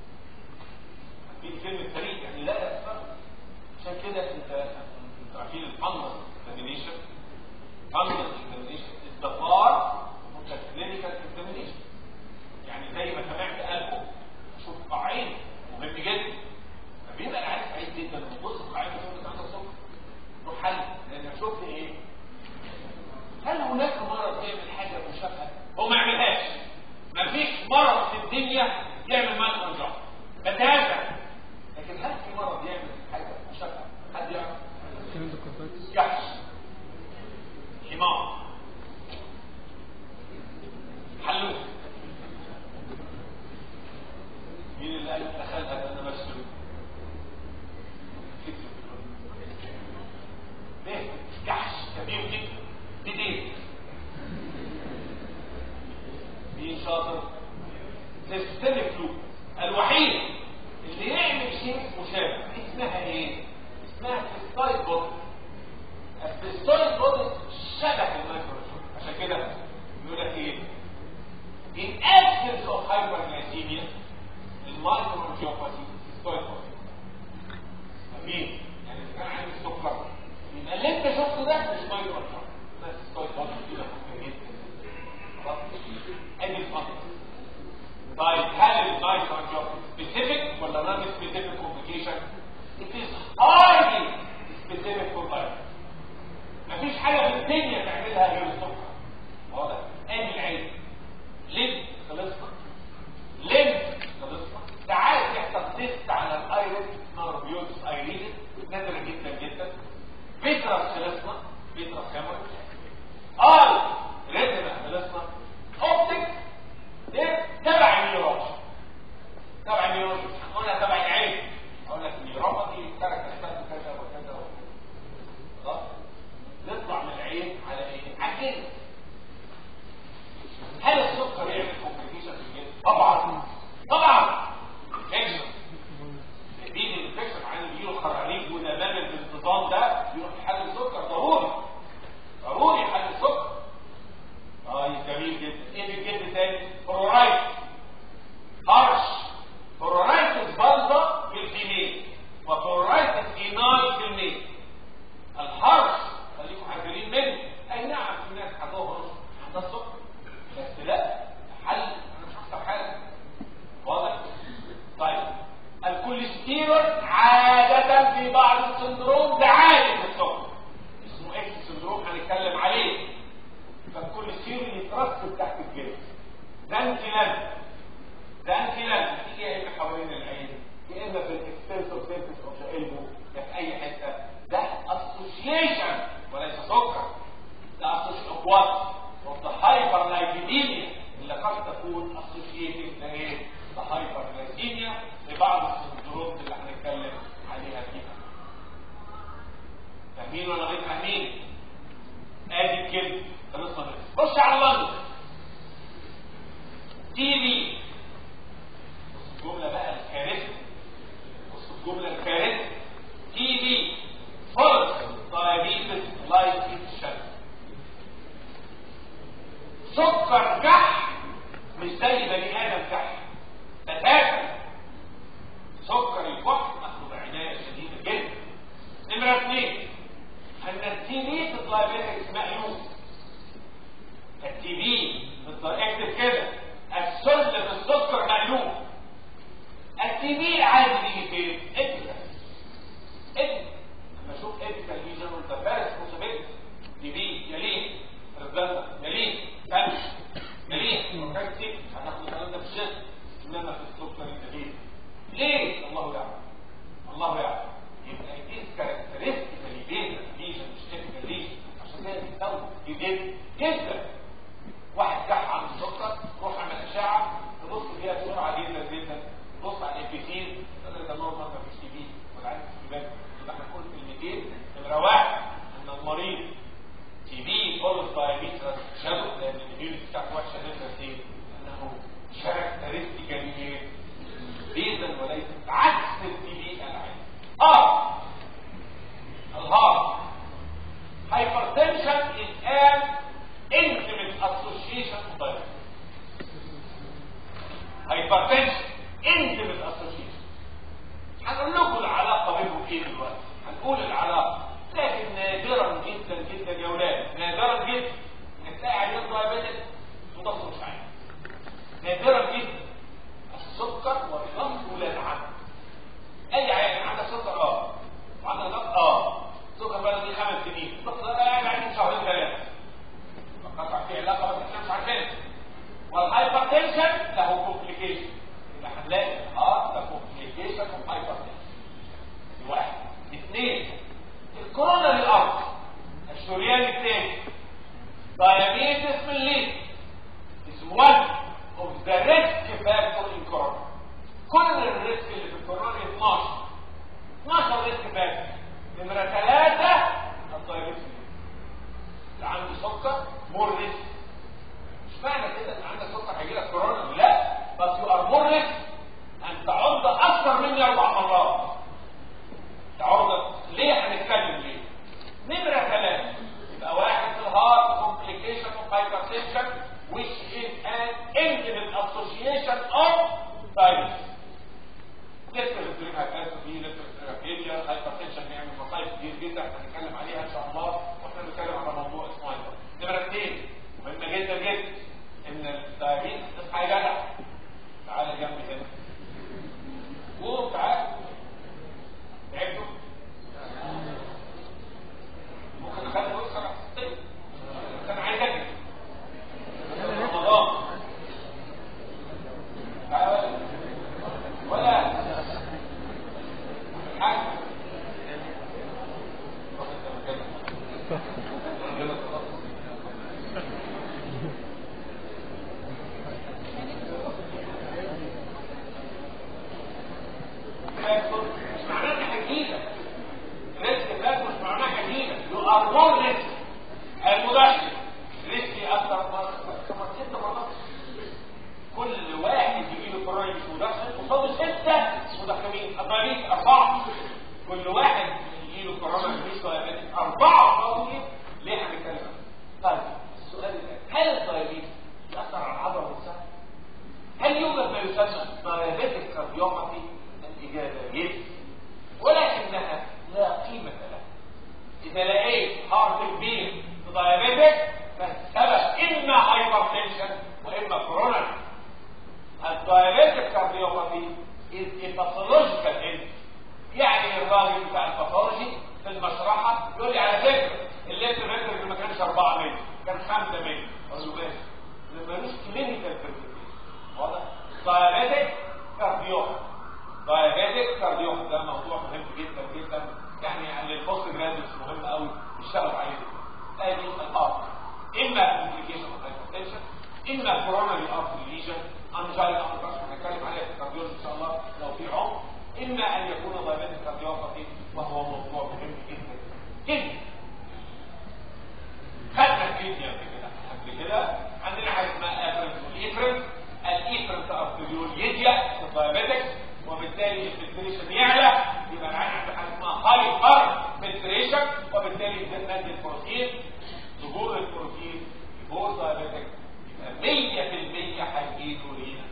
في كلمة فريد يعني لا يأثر عشان كده انت انتوا عارفين الفندس اكزامينيشن فندس اكزامينيشن الدفار كلينيكال اكزامينيشن يعني زي ما سمعت قلبه شوف قاعين مهم جدا فبيبقى العيال سعيد جدا لما تبص في قاعين وتقول عنده سكر روح حل لان شفت ايه هل هناك مرض يعمل حاجه مشابهه هو ما يعملهاش مفيش مرض في الدنيا يعمل مال انجاح بتابع لكن هل في مرض يعمل حاجه مشابهه حد يعرف جحش حمار حلوه مين اللي قال دخلها انا مسؤول ليه جحش كبير جدا بدين مين شاطر سيستمك فلو الوحيد اللي يعمل شيء مشابه اسمها ايه اسمها سيستايد بودي السيستايد بودي شبه الميكروسكوب عشان كده يقول لك ايه in absence of hyperglycemia المايكروانجيوباثي سيستايد بودي امين يعني اذا كان عندي سكر يبقى اللي انت شفته ده مش مايكروانجيوباثي ده سيستايد بودي كده ممكن جدا خلاص طبعا طبعا انفكشن دي الانفكشن عن بيجيله خراريج ونمامل بالانتظام ده يروح يحل السكر ضروري ضروري يحل السكر طيب جميل جدا ايه بالجلد تاني فلورايت هرش فلورايتس بلطة في الفيميل وفلورايتس ايناي في الميل الهرش خليكم حذرين منه اي نعم في ناس عندهم عندها السكر بس لا حل انا مش هخسر حاجه واضح طيب الكوليسترول عادة في بعض السندروم ده عادي في السكر اسمه اكس سندروم هنتكلم عليه فالكوليسترول يترسب تحت الجلد ده انفلام ده انفلام تيجي يا اما حوالين العين يا اما في الاكستنسور سيرفيس اوف ذا البو يا في اي حته ده اسوشيشن وليس سكر ده اسوشيشن اوف وات اوف ذا هايبر لايبيديميا اللي قد تكون اسوشيتد لايه؟ ذا هايبر لايبيديميا لبعض السندروم اللي هنتكلم عليها فيها فاهمين ولا غير فاهمين؟ ادي الكلمه خلصنا منها خش على اللنج تي في الجمله بقى الكارثه بص الجمله الكارثه تي في فولس دايابيتس لايكيشن سكر كح مش زي بني ادم كح بتاتا سكر الكح اخذ بعنايه شديده جدا نمره اثنين ان التي في في الدايابيتس مألوف التي في اكتب كده السل في السكر مألوف التي في عادي بيجي فين؟ اكتب اكتب لما اشوف اكتب ليجن وانت فارس موسيبيت تي في يليه رزقنا يليه فمش يليه وكان كتير هناخد الكلام ده في الشيخ انما في السكر الجديد ليه؟ الله يعلم الله يعلم يبقى دي كاركترستيكالي بين ليجن مش تكنيكال ليجن عشان كده بيستوي جدا جدا واحد كح عن السكر روح اعمل اشعه تبص فيها بسرعه جدا جدا تبص على الابيثيل تقدر ده نورمال ما فيش تي بي ولا عايز تي بي يبقى احنا نقول كلمتين نمره واحد ان المريض تي بي فولس دايابيتس شادو لان الاميونيتي بتاعته وحشه نمره اثنين انه كاركترستيكالي ايه؟ ريزن وليس عكس التي بي العادي اه الهارت hypertension is an intimate association of diabetes. Hypertension, intimate association. هنقول لكم العلاقة بينهم ايه دلوقتي؟ هنقول العلاقة لكن نادرا جدا جدا يا ولاد نادرا جدا انك تلاقي عيان دايابيتك وضغطه مش عالي. نادرا جدا السكر والضغط ولاد عم. اي عيان عنده سكر اه وعنده ضغط اه سكر بلدي خمس سنين الضغط ده قاعد عندي شهرين ثلاثة قطع في علاقه بس احنا مش عارفين والهايبرتنشن له كومبليكيشن يبقى هنلاقي اه ده كومبليكيشن اوف هايبرتنشن واحد اثنين الكورونا للارض الشريان الثاني diabetes mellitus is one of the risk factor in corona كل الريسك اللي في الكورونا 12 12 ريسك فاكتور نمرة ثلاثة الدايابيتس اللي عنده سكر مور ريسك مش معنى كده ان عندك سكر هيجي لك كورونا لا بس يو ار مور ريسك ان تعرض اكثر مني اربع مرات تعرض ليه هنتكلم ليه نمرة ثلاثة يبقى واحد في الهارت complication of hypertension which is an intimate association of diabetes لسه بتدريب هيكاسوفي لسه بتدريب هيبيا هايبرتنشن بيعمل مصايب كتير جدا هنتكلم عليها ان شاء الله واحنا بنتكلم على موضوع اسمه هايبر نمرة اثنين مهمة جدا جدا ان الدايابيتس تصحى يا جدع تعالى جنبي هنا قوم تعالى تعبتوا ممكن اخلي وسط على الستين انا عايز اجري رمضان تعالى ولا حاجة مش معناها حقيقة رزق فات مش معناها حقيقة يو ار مور رزق المدخن رزقي اكثر مرة كما ست مرات كل واحد قصاده ستة مدخنين الضريب أربعة كل واحد يجيله كورونا فيروس دايابيتس أربعة قصاده ليه هنتكلم طيب السؤال الآن هل الدايابيتس يأثر على العضلة نفسها؟ هل يوجد ما يسمى دايابيتك كارديوباثي؟ الإجابة يس ولكنها لا قيمة لها إذا لقيت هارت كبير في دايابيتك فالسبب إما هايبرتنشن وإما كورونا الدايابيتك كارديوباثي is a pathological illness يعني الراجل بتاع الباثولوجي في المشرحة يقول لي على فكرة الليتر متر ما كانش 4 متر كان 5 متر اقول له ماشي لما ملوش كلينيكال برزنتيشن واضح دايابيتك كارديوباثي دايابيتك كارديوباثي ده موضوع مهم جدا جدا يعني للبوست جراديوس مهم قوي يشتغل عليه ادي الارض اما كومبليكيشن اوف هايبرتنشن اما كوروناري ارتري ليجن انجينا او هنتكلم عليها في الكارديولوجي ان شاء الله لو في عمر اما ان يكون دايابيتك كارديوباثي وهو موضوع مهم جدا جدا خدنا الكيمياء قبل كده قبل كده عندنا حاجه اسمها افرنس والايفرنس الايفرنس ارتريول يضيق في الدايابيتكس وبالتالي الفلتريشن يعلى يبقى معانا عند حاجه اسمها هايبر فلتريشن وبالتالي بننزل البروتين ظهور البروتين ظهور دايابيتك يبقى 100% هيجيله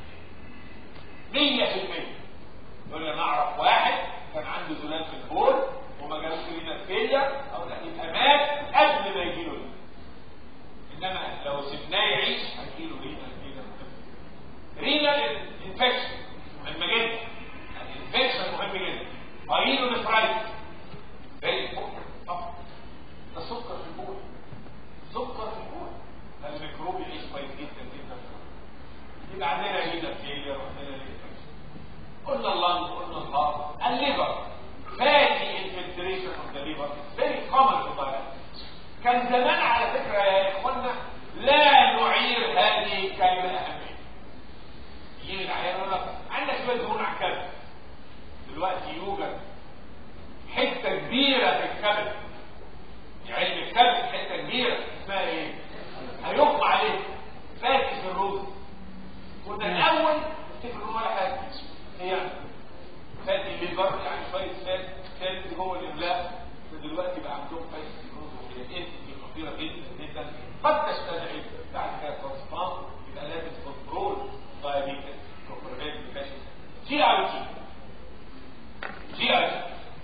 رينا 100% يقول لي انا اعرف واحد كان عنده زلال في البول وما جالوش رينا فيلير او لا يبقى مات قبل ما يجيله رينا انما لو سيبناه يعيش هيجيله رينا رينا رينا انفكشن مهم جدا الانفكشن مهم جدا بايلو نفرايتس زي طبعا ده سكر في البول سكر في البول الميكروب يعيش كويس جدا جدا يبقى عندنا رينا فيلير وعندنا انفكشن قلنا اللنج قلنا الهارت الليفر فاتي انفلتريشن اوف ذا ليفر فيري كومن في الدايابيتس كان زمان على فكره يا اخوانا لا نعير هذه الكلمه اهميه يجي العيان يقول لك عندك شويه دهون على الكبد دلوقتي يوجد حته كبيره في الكبد علم الكبد حته كبيره اسمها ايه؟ هيغمى عليه فاتي في الروز كنا الاول تفتكروا ولا حاجه هي فاتي ليفر يعني شويه فات فات جوه الاملاء ودلوقتي بقى عندهم فايت سيروز وهي دي خطيره جدا جدا قد تستدعي بعد كده ترانسبلانت يبقى لازم كنترول دايابيتس كوبرمنت فاشن جي اي تي جي اي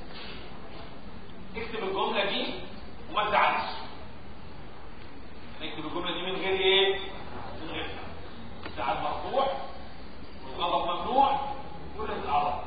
تي اكتب الجمله دي وما تزعلش نكتب الجمله دي من غير ايه؟ من غير الزعل مرفوع والغضب ممنوع كل الاعراض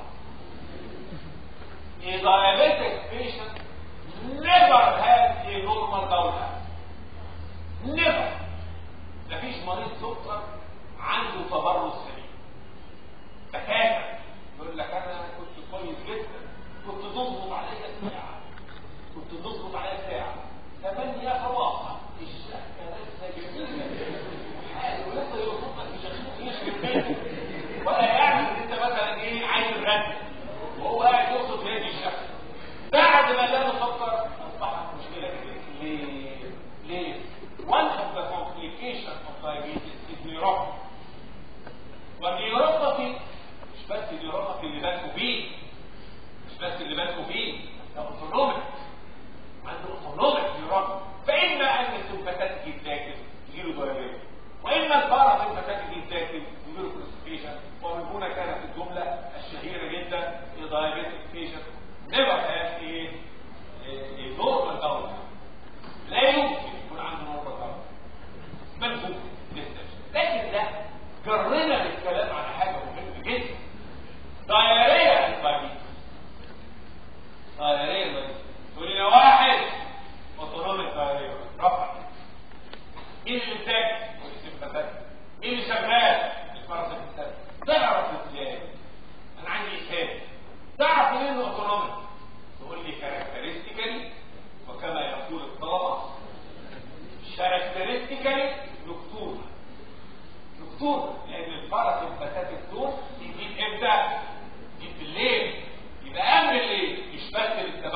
A diabetic patient never had a normal bowel never مفيش مريض سكر عنده تبرز سليم تكافل يقول لك انا كنت كويس جدا كنت تضغط عليا ساعه كنت تضغط عليا ساعه ثمانية صباحا الشهكة لسه جميلة حال ولسه يوصفك بشخصية يشرب منه ولا يعرف ان انت مثلا ايه عايز الرد وهو قاعد يوصف هذه الشهكة بعد ما لا نفكر اصبحت مشكلة كبيرة ليه؟ ليه؟ One of the complications of diabetes is neuropathy. والنيوروباثي مش بس النيوروباثي اللي بالكوا بيه مش بس اللي بالكوا بيه ده اوتونوميك عنده اوتونوميك نيوروباثي فاما ان السمباتات يتاكل يجيله دايابيتس واما البارا سمباتات يتاكل يجيله كونستيبيشن ومن هنا كانت الجمله الشهيره جدا لدايابيتك بيشنت نيفر هاز ايه نورمال داون لا يمكن يكون عنده نورمال داون منفوخ لكن ده جرنا للكلام على حاجه مهمه جدا دايريه الدايابيتس دايريه الدايابيتس تقول لي واحد اوتونوميك دايريه رفع مين اللي بتاكل السمباتات مين اللي شغال الباراسمباتات تعرف ازاي انا عندي اسهال تعرف منين انه اوتونوميك تقول لي كاركترستيكالي وكما يقول الطلبه كاركترستيكالي نكتور نكتور لان الباراسمباتات الدور يجيب امتى؟ يجيب بالليل يبقى امر الليل مش بس للتبع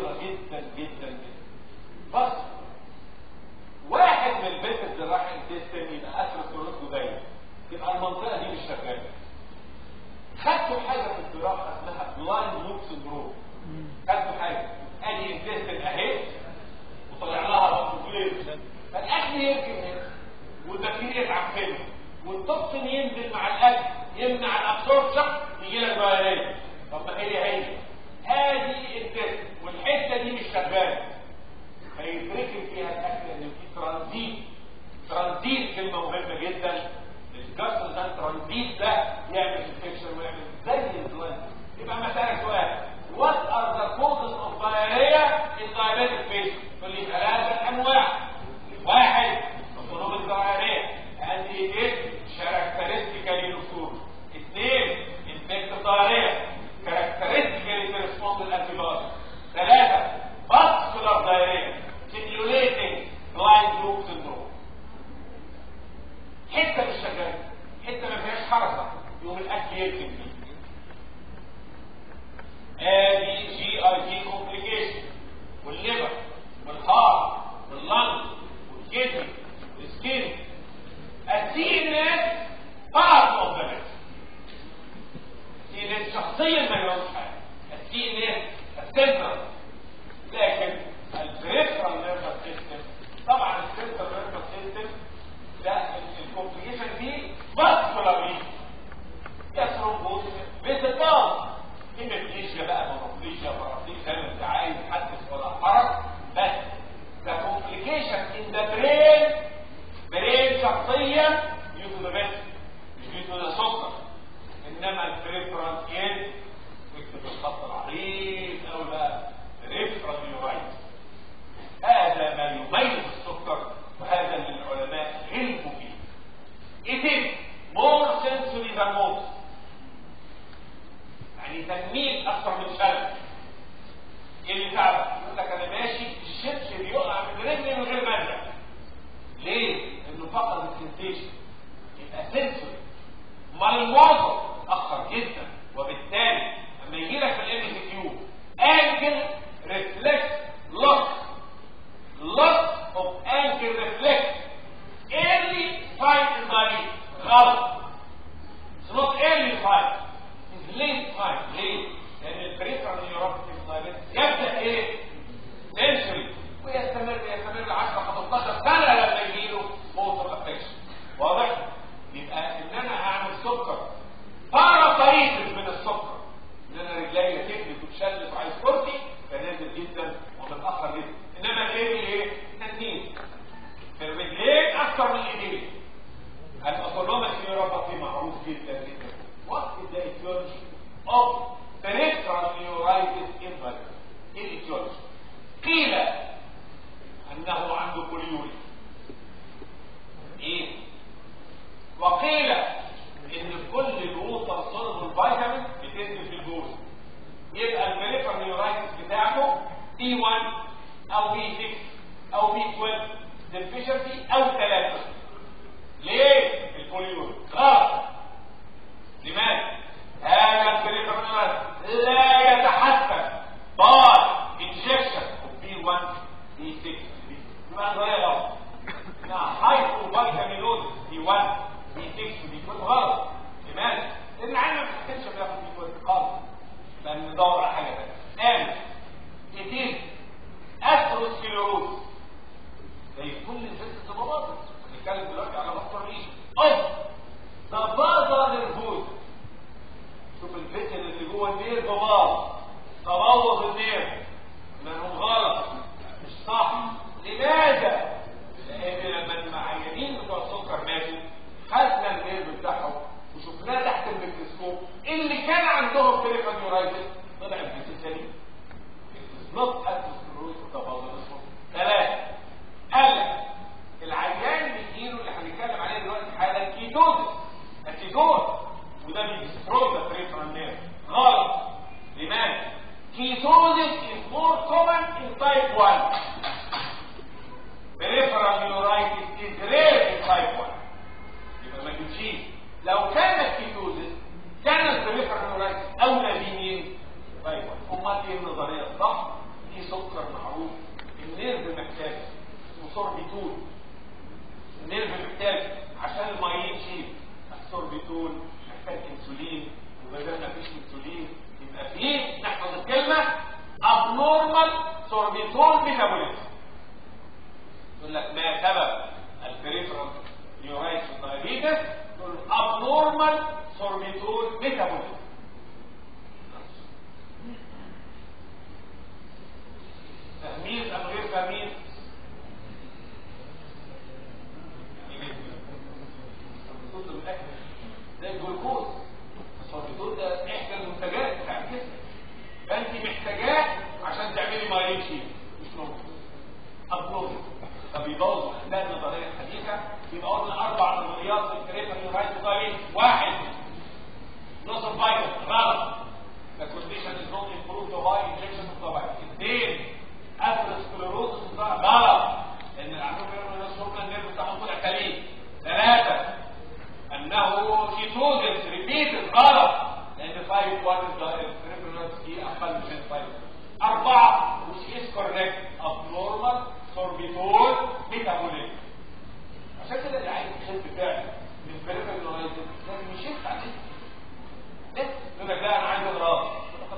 خطيرة جدا جدا جدا بس واحد من البيتس اللي راح انتستين يبقى اثيروسكليروز قليل يبقى المنطقة دي مش شغالة خدتوا حاجة في الجراحة اسمها بلايند لوب سندروم خدتوا حاجة ادي انتستين اهي وطلع لها بطوطين فالاكل يمكن هنا والبكتيريا تعفنه والتوكسين ينزل مع الاكل يمنع الابسوربشن يجي لك بيانيه طب ما هي هي هذه التست والحته دي مش شغاله فيتركب فيها الاكل ان في ترانزيت ترانزيت كلمه مهمه جدا الجسر ده ترانزيت ده يعمل انفكشن ويعمل زي الانفلونزا يبقى مثلا سؤال وات ار ذا كوزز اوف diarrhea in diabetic patients تقول لي ثلاثه انواع واحد autonomic diarrhea and it is characteristically leucemia اثنين infected diarrhea characteristically to respond to antibiotics ثلاثة vascular diarrhea stimulating blind loop syndrome حتة مش شغالة حتة ما فيهاش حركة يوم الأكل يركن فيه ادي جي اي جي كومبليكيشن والليفر والهارت واللنج والكدني والسكين السي ان اس بارت اوف ذا السي ان اس شخصيا ما يعملش حاجه السي ان اس السنترال لكن البريفرال نيرفس سيستم طبعا السنترال نيرفس سيستم ده الكومبليكيشن دي فاسكولار يسرب بيتطال هيماتليشيا بقى مونوفليشيا فرافليشيا زي ما انت عايز حدث ولا حرج بس the complication in the brain brain شخصيا due to the best مش due to the سكر انما البريفرال ايه اكتب الخط العريض او بقى بريفرال نيورايتس هذا ما يميز السكر وهذا اللي العلماء غلبوا فيه it is more sensory than most يعني تنميل اكثر من شلل ايه اللي تعرف يقول لك انا ماشي الشبشب بيقع من رجلي من غير ما ارجع ليه؟ لانه فقد السنسيشن يبقى سنسوري ملموظه اخر جدا وبالتالي لما يجي لك في الام سي كيو انكل ريفلكس لوس loss of ankle reflex early sign in diabetes غلط it's not early sign it's late sign ليه؟ لأن البريفرال نيوروباثي في الدايابيتس يبدأ إيه؟ سنسوري ويستمر يستمر 10 15 سنة لما يجيله موتور افكشن واضح؟ يبقى إن أنا أعمل سكر باراسايتس من السكر إن أنا رجلي تكبت وتشلت وعايز كرسي فنازل جدا ومتأخر جدا انما الايدي ايه تنين في الرجلين اكثر من الايدين الاوتونوميك نيوروباثي معروف جدا جدا what is the etiology of peripheral neuritis invalid ايه الاتيولوجي قيل انه عنده بوليوري ايه وقيل ان كل الووتر صلب الفيتامين بتنزل في الجوز يبقى البريفرال نيورايتس بتاعته تي 1 او بي 6 او بي 12 deficiency او ثلاثة ليه البوليور غلط لماذا هذا البريفرال لا يتحسن باي انجكشن بي 1 بي 6 يبقى ده غلط هايبو فيتامينوز بي 1 بي 6 بي 12 غلط لماذا؟ لان العين ما بتحسنش بياخد بي 12 خالص يبقى ندور على حاجه ثانيه ثالث اثروسكليروز زي كل الفيس الضباطات بنتكلم دلوقتي على مصدر ايه اوف ذا بازا نيرفوز شوف الفيس اللي جوه النير باظ تبوظ النير لانه غلط مش صح لماذا لان لما المعينين بتوع السكر ماتوا خدنا النير بتاعهم وشفناه تحت الميكروسكوب اللي كان عندهم بريفا نيورايتس طلع الفيس سليم not atherosclerosis وتفاضل ثلاثة قال لك العيان بيجيله اللي هنتكلم عليه دلوقتي حالا كيتوزس الكيتوز وده بيستروي ذا بريفرال نيرف غلط لماذا؟ كيتوزس is more common in type 1 peripheral neuritis is rare in type 1 يبقى ما تمشيش لو كانت كيتوزس كانت peripheral neuritis اولى بمين؟ طيب امال ايه النظريه الصح؟ دي السكر معروف النيرف محتاج سوربيتول النيرف محتاج عشان المايلين شيل السوربيتول محتاج انسولين وما دام مفيش انسولين يبقى فيه نحفظ الكلمه abnormal سوربيتول ميتابوليزم يقول لك ما سبب البريفرال نيورايتس دايابيتس يقول abnormal سوربيتول ميتابوليزم تهميز ام غير تهميز الصوت الاكل زي الجلوكوز الصوت ده احدى المنتجات بتاع الجسم فانت محتاجاه عشان تعملي مايلين شيل مش ممكن ابنورمال فبيبوظ احداث النظريه الحديثه يبقى قلنا اربع نظريات في الكريتر رايت طريق واحد نص فايتال غلط The condition is not improved by injection of the virus. اثنين اثيروسكليروسس غلط ان العمود الناس شفنا النيرف بتاعهم طلع سليم ثلاثه انه كيتوزيس ريبيتد غلط لان 5 1 الريفرنس دي اقل من 5 اربعه which is correct abnormal sorbitol metabolism عشان كده اللي عايز يخف فعلا من بريفرال نورايتس لازم يشف عليه ليه؟ يقول لك لا انا عايز اضرب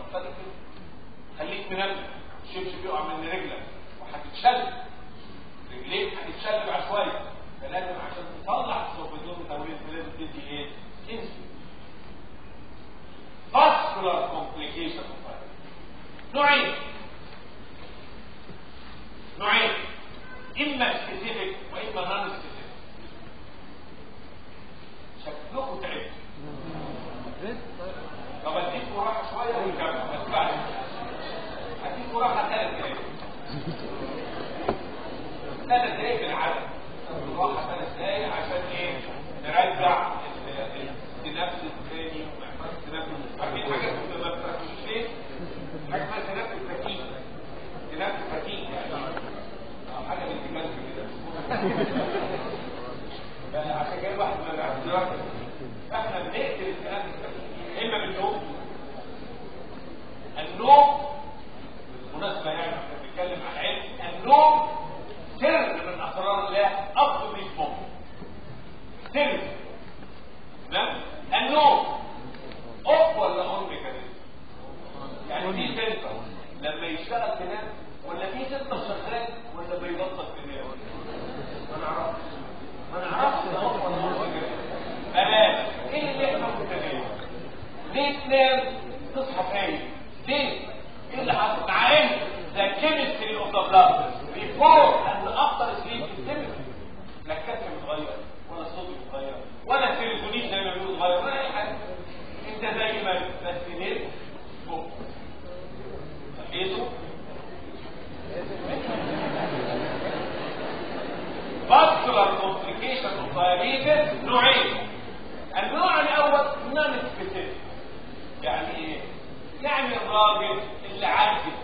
خليك منبه الشبشب يقع من رجلك وهتتشل رجليك هتتشل عشوائي فلازم عشان تطلع السوبيدون ميتابوليزم لازم تدي ايه؟ انسولين vascular complication نوعين نوعين اما سبيسيفيك واما نون سبيسيفيك شكلكم تعبتوا طب اديكوا راحه شويه ونكمل بس بعد اديكوا راحه ثلاث دقايق ثلاث دقايق بالعدد راحه ثلاث دقايق عشان ايه نرجع السينابس الثاني السينابس عارفين حاجه ما بتركزوش ليه؟ حاجه اسمها سينابس الفتيك سينابس الفتيك يعني حاجه بالتماس كده عشان كده الواحد ما بيعرفش احنا بنقتل السينابس الفتيك اما بالنوم النوم بالمناسبه يعني احنا بنتكلم عن علم النوم سر من اسرار الله افضل من الموت سر تمام النوم اوف ولا اون ميكانيزم يعني في سنسر لما يشتغل تنام ولا في سنسر شغال ولا بيبطل تنام ما نعرفش ما نعرفش ده اوف ولا اون ميكانيزم انا ايه اللي احنا متنام ليه تنام تصحى فايق ليه ايه اللي حصل مع ان ذا كيمستري اوف ذا بلاد بيفور اند افتر سليب الكيمستري لا الكتم متغير ولا الصوت متغير ولا السيروتونين زي ما بيقولوا اتغير ولا اي حاجه انت زي ما بس ليه فوق لقيته vascular complication of diabetes نوعين النوع الاول نون سبيسيفيك يعني ايه يعني الراجل اللي عجز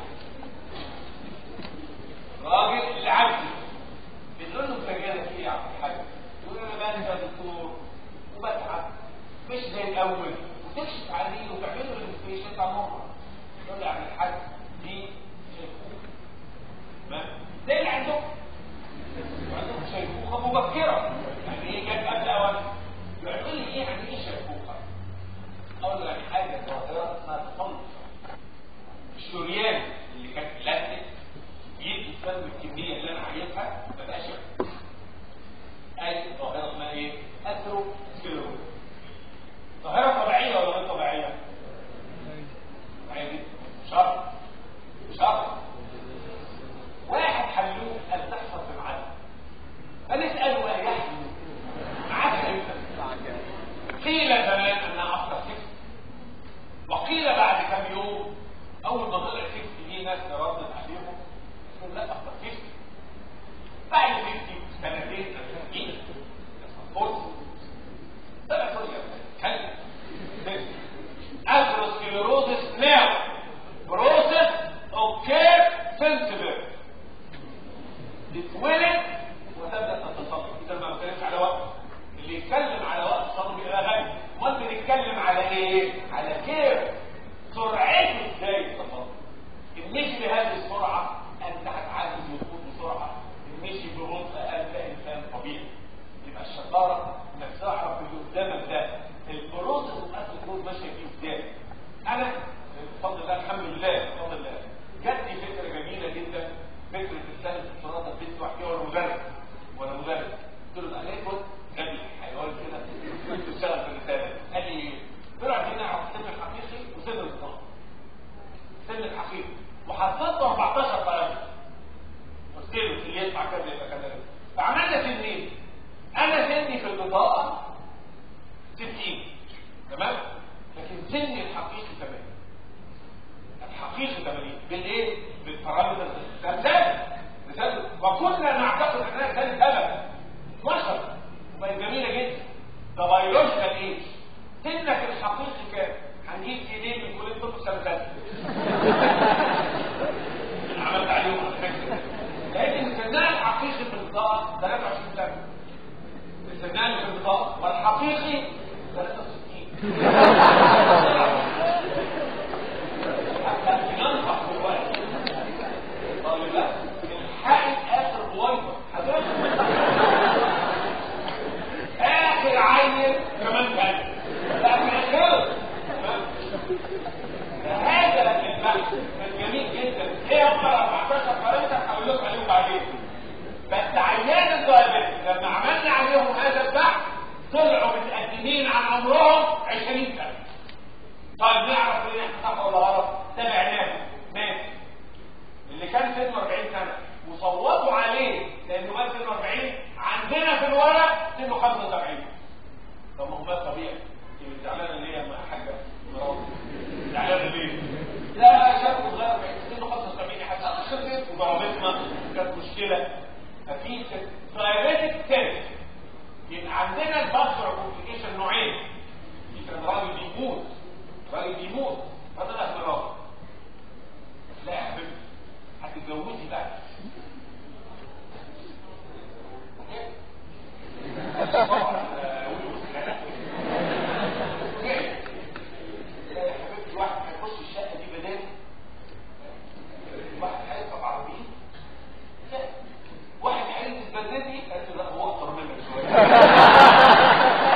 راجل اللي عجز بنقول له انت جالك ايه يا عبد الحاج يقول انا بنسى يا دكتور وبتعب مش زي الاول وتكشف عليه وتعمل له الانفستيشن بتاع مره يقول لي يا عبد الحاج دي شيخوخه تمام زي اللي عندهم عندهم شيخوخه مبكره يعني ايه جت قبل اوان يقول لي ايه يعني ايه شيخوخه اقول له يعني حاجه ظاهره اسمها تصنف الشريان اللي كانت بلاستيك يدي الدم الكميه اللي انا عايزها ما بقاش اي ظاهره اسمها ايه؟ اثرو سكلروز ظاهره طبيعيه ولا غير طبيعيه؟ طبيعيه جدا شرط شرط واحد حلوه قال تحصل في العدل فنساله يا يحيى معاك امتى؟ قيل زمان انها افتر سكس وقيل بعد كم يوم اول ما طلع سكس دي ناس ردت عليهم يقول لا افتر سكس بعد سكس سنتين سنتين فرص طلع سوري كلم atherosclerosis now process of care sensitive تتولد وتبدا تتصرف اذا ما بتكلمش على وقت اللي يتكلم على وقت صار بيبقى غني امال بنتكلم على ايه على كيف سرعته ازاي التصرف مش بهذه السرعه وكنا نعتقد انها كانت سبب 12 وبقت جميله جدا ده بيولوجيكال ايج سنك الحقيقي كام؟ هنجيب سنين من كليه الطب السنه الثالثه عملت عليهم على فكره لكن سنها الحقيقي في البطاقه 23 سنه السنها اللي في البطاقه والحقيقي 63 حتى ينصح بالوقت طيب لا الحقي اخر بويضه هتاخد اخر عيل كمان كان لكن اخر هذا البحث كان جميل جدا ايه هم 14 فرنسا هقول لكم عليهم بعدين بس عيان الدايابيتس لما عملنا عليهم هذا البحث طلعوا متقدمين عن عمرهم 20 سنه طيب نعرف ايه صح ولا غلط تابعناه ماشي اللي كان سنه 40 سنه وصوتوا عليه لانه مات سنه 40 عندنا في الورق سنه 75 طب ما هو ده طبيعي يبقى زعلانه ليه يا حاجه مراتي زعلانه ليه؟ لا شاب صغير سنه 75 حتى اخر بيت وضربتنا كانت مشكله ففي دايابيتك تيست يبقى عندنا الباسر كومبليكيشن نوعين في كان راجل بيموت راجل بيموت هذا الاختراق لا يا حبيبي هتتجوزي بقى واحد هيخش الشقه دي بدال واحد هيركب عربيه لا واحد هيلبس بدلتي قالت له لا هو اكتر منك شويه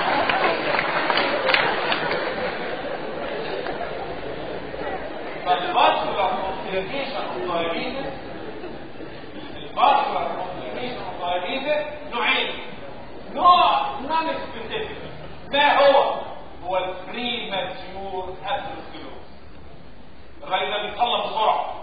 فالباسكولار كومبليكيشن اوف دايابيتس الباسكولار كومبليكيشن اوف دايابيتس نوعين نوع نون سبيسيفيك ما هو هو البري ماتيور اثيروسكلوز الراجل ده بيتخلص بسرعه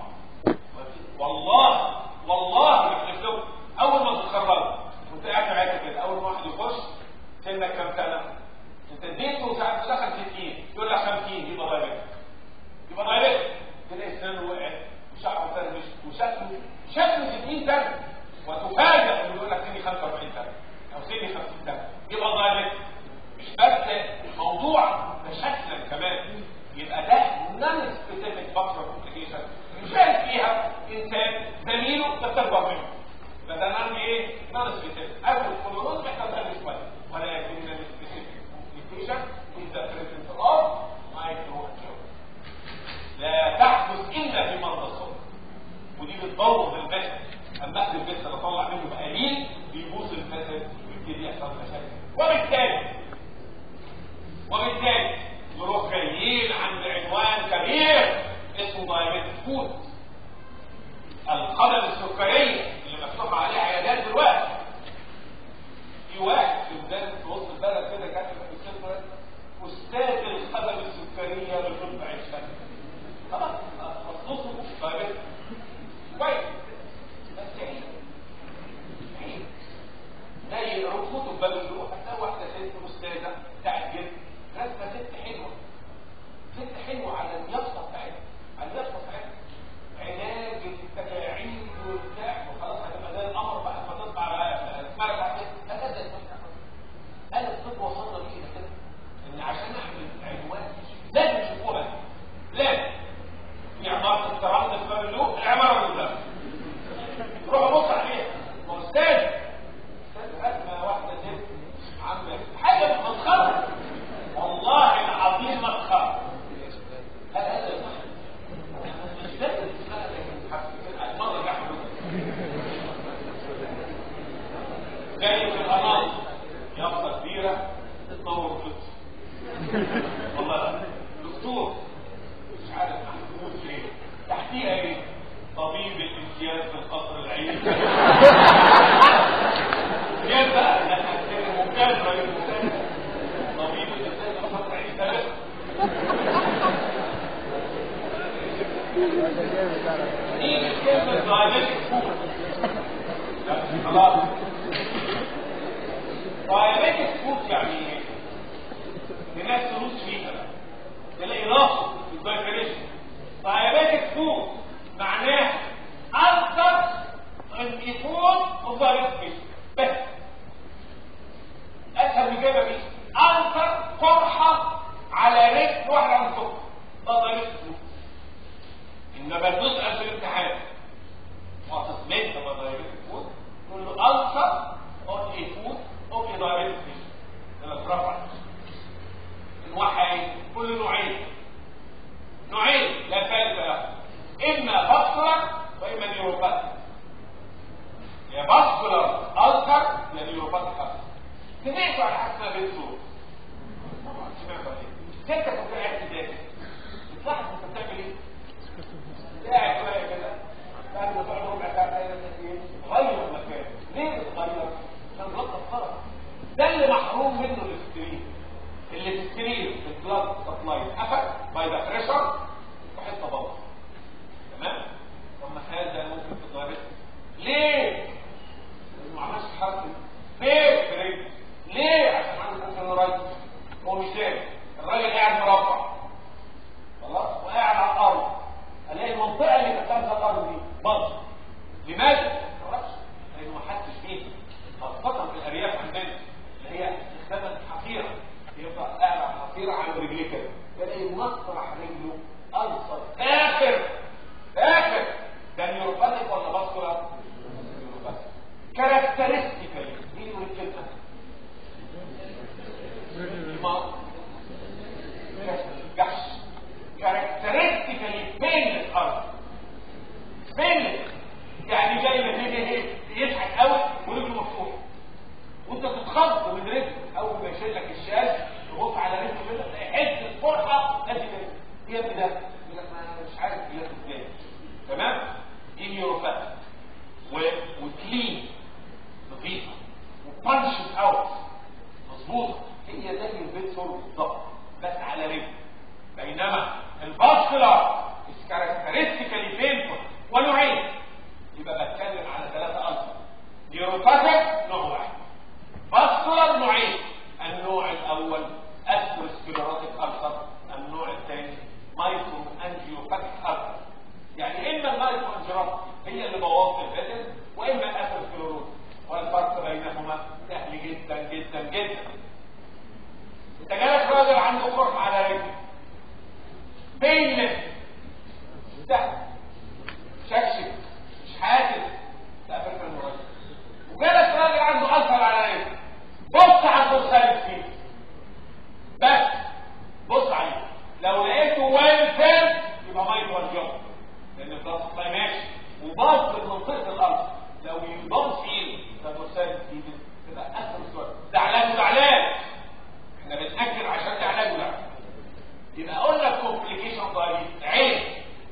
والله والله بحلف لكم اول ما تتخرج وانت قاعد معاك كده اول ما واحد يخش سنك كام سنه انت اديته ساعه دخل 60 يقول لك 50 يبقى دايبيتك يبقى دايبيتك تلاقي اسنانه وقعت وشعره فرمش وشكله شكله 60 سنه وتفاجئ انه يقول لك سني 45 سنه او سني 50 سنه يبقى دايبيتك مش بس موضوع ده شكلا كمان يبقى ده نون سبيسيفيك فاكتور كومبليكيشن يشارك فيها انسان زميله بس اكبر منه فده نون ايه؟ نون سبيسيفيك اول كلورون محتاج تدرس شويه ولكن السبيسيفيك كومبليكيشن is the presence of microangioma لا تحدث الا في مرضى الصدر ودي بتبوظ الجسد اما اخذ الجسد اطلع منه بقليل بيبوظ الجسد ويبتدي يحصل مشاكل وبالتالي وبالتالي نروح جايين عند عنوان كبير اسمه دايابيتك فود القدم السكريه اللي مفتوح عليها عيادات دلوقتي في واحد في بدايه في وسط البلد كده كاتب في السفر استاذ القدم السكريه بطب عين شمس خلاص تخصصه دايابيتك كويس بس عيب عيب لا يقروا كتب بل يقروا حتى واحده ست استاذه بتاعت جد رسمه ست حلوه ست حلوه على اليافطه بتاعتها على اليافطه بتاعتها علاج التجاعيد والبتاع وخلاص هتبقى زي القمر بقى لما تطلع بقى اسمها بعد كده هكذا انا الطب وصلنا بيه الى كده ان عشان اعمل عنوان لازم تشوفوها لازم في عماره التراب ده اسمها اللوب العماره اللي قدام روح بص عليها واستاذ أسمى واحدة ست عامة حاجة مسخرة والله العظيم مسخرة هل هذا صح؟ مش فاكر اسمها لكن مرة جحد جاي في الأناط يافطة كبيرة تتطور فطر والله لا. دكتور مش عارف محمود فين تحتيها ايه؟ طبيب الامتياز في القصر العيني كيف بقى ممتاز راجل ممتاز طبيب الانسان الخطر عيني ثالث دي كلمة دايابيتك فود خلاص دايابيتك فود يعني ايه؟ الناس تروس فيها تلاقي راسه في الدايفريشن دايابيتك فود معناه أكثر ان يكون وضارب فيه بس اسهل من كده مفيش انكر قرحه على رجل واحد عن سكر ده ضارب فيه انما تسال في الامتحان وتصميم كما ضارب الفوت تقول له انكر اون اي فوت اوكي ضارب فيه لما ترفع انواعها كل نوعين نوعين لا ثالث له اما باسكولار واما نيوروباثي يا باسكولار الكر يا نيوروباثي الكر سمعتوا على حاجه اسمها بنسول طبعا سمعتوا عليه ستة كنت قاعد تذاكر بتلاحظ انت بتعمل ايه؟ قاعد شويه كده بعد ما تقعد ربع ساعه تلاقي نفسك ايه؟ غير المكان ليه بتغير؟ عشان الغلطه اتخرج ده اللي محروم منه الاسترين اللي في السرير في البلاد سبلاي اتقفل باي ذا بريشر وحته بطل تمام طب ما هذا ممكن تتضرب ليه ما عملش حرف ليه فريق ليه عشان عنده ممكن راجل هو مش شايف الراجل قاعد مربع خلاص وقاعد على الارض الاقي المنطقه اللي تحتها الارض دي بطل لماذا؟ ما اعرفش لانه ما حدش فيه خاصه في الارياف عندنا اللي هي استخدامات حقيره يبقى قاعد على الحصيره على رجليه كده تلاقي مسرح رجله ألصق آخر آخر ده نيوروباثيك ولا باسكولار؟ نيوروباثيك كاركترستيكالي مين يقول الكلمة؟ ما جحش كاركترستيكالي بين الأرض بين يعني زي ما تيجي ايه يضحك قوي ورجله مفتوحه وانت تتخض من رجله اول ما يشيل لك الشال تبص على رجله كده تلاقي حته فرحه نازل ايه يا ابني ده يقول لك ما أنا مش عارف يجي ازاي تمام دي نيوروباثي و... وكلين نظيفه وبانشز اوت مظبوطه هي زي البيت سور بالظبط بس على رجل بينما الباسكولار كاركترستيكالي بينفول ونوعين يبقى بتكلم على ثلاثه ألفا نيوروباثيك نوع واحد باسكولار نوعين النوع الاول اسكروسكليروتيك ألسر النوع الثاني مايكرو انجيوباثيك ألسر يعني اما المايكرو انجيوباثيك هي اللي بوظت البدن واما الاسكليروز والفرق بينهما سهل جدا جدا جدا انت جالك راجل عنده قرح على رجله بين سهل شكشك مش حاسس لا فكره المرض وجالك راجل عنده ألسر على رجله بص على البرسالة فيه بس بص عليه لو لقيته وين فين يبقى مايكرو الجو لان الضغط ما ماشي وباص من منطقه الارض لو يضم فيه ده برسالة فيه تبقى اسهل شويه ده علاجه ده علاج احنا بنأكد عشان ده علاجه ده يبقى اقول لك كومبليكيشن ضعيف عين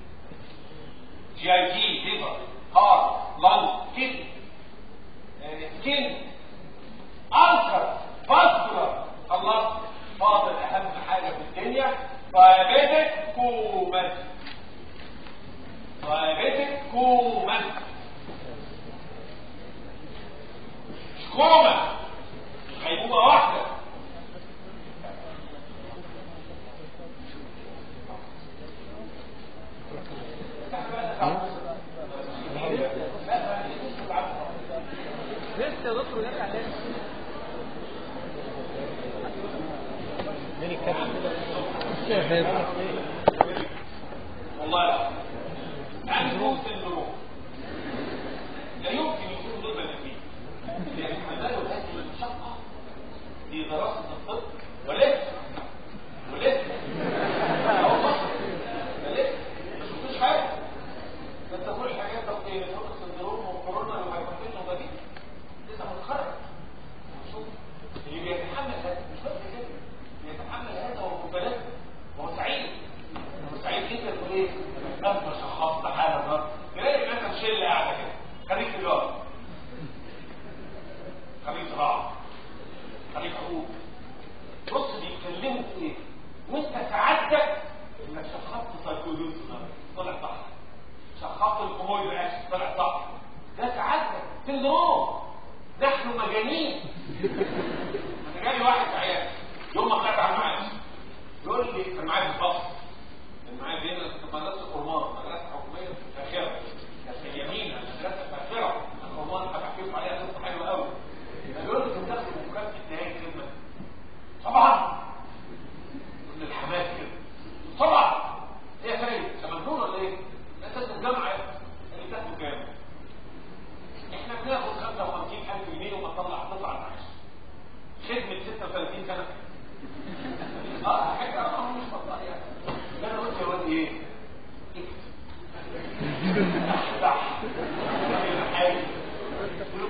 جي اي تي ليفر هارت لانج كدني سكين ألسر فاسكولار خلاص فاضل أهم حاجة في الدنيا دايابيتك كومن دايابيتك كومن مش كومن غيبوبة واحدة لسه يا دكتور نرجع تاني مين الكابتن الشباب والله عنده سندروم لا يمكن يكون ضد النتيجة يتحملوا هذه المشقة في دراسة الطب ولسه ولسه أو مصر لسه ما شفتوش حاجة ده انت كل الحاجات ده في فوق السندروم وكورونا وهايبرتنشن وده دي لسه متخرج شوف اللي بيتحمل هذا مش بس كده بيتحمل هذا وهو مبالغ وهو سعيد هو سعيد جدا تقول ايه؟ لما شخصت حاله ده تلاقي مثلا شله قاعده كده خليك تجاره خليك زراعه خليك حقوق بص بيتكلموا في ايه؟ وانت سعادتك انك شخصت سايكولوجي طلع صح شخصت الامور الرئاسي طلع صح ده سعادتك سندروم نحن مجانين انا جالي واحد في عيادة يوم ما طلعت على المعاش يقول لي كان معايا في الفصل كان معايا بين كنت مدرسه قرمان مدرسه حكوميه فاخره كانت في اليمين مدرسه فاخره القرمان هبحكي لكم عليها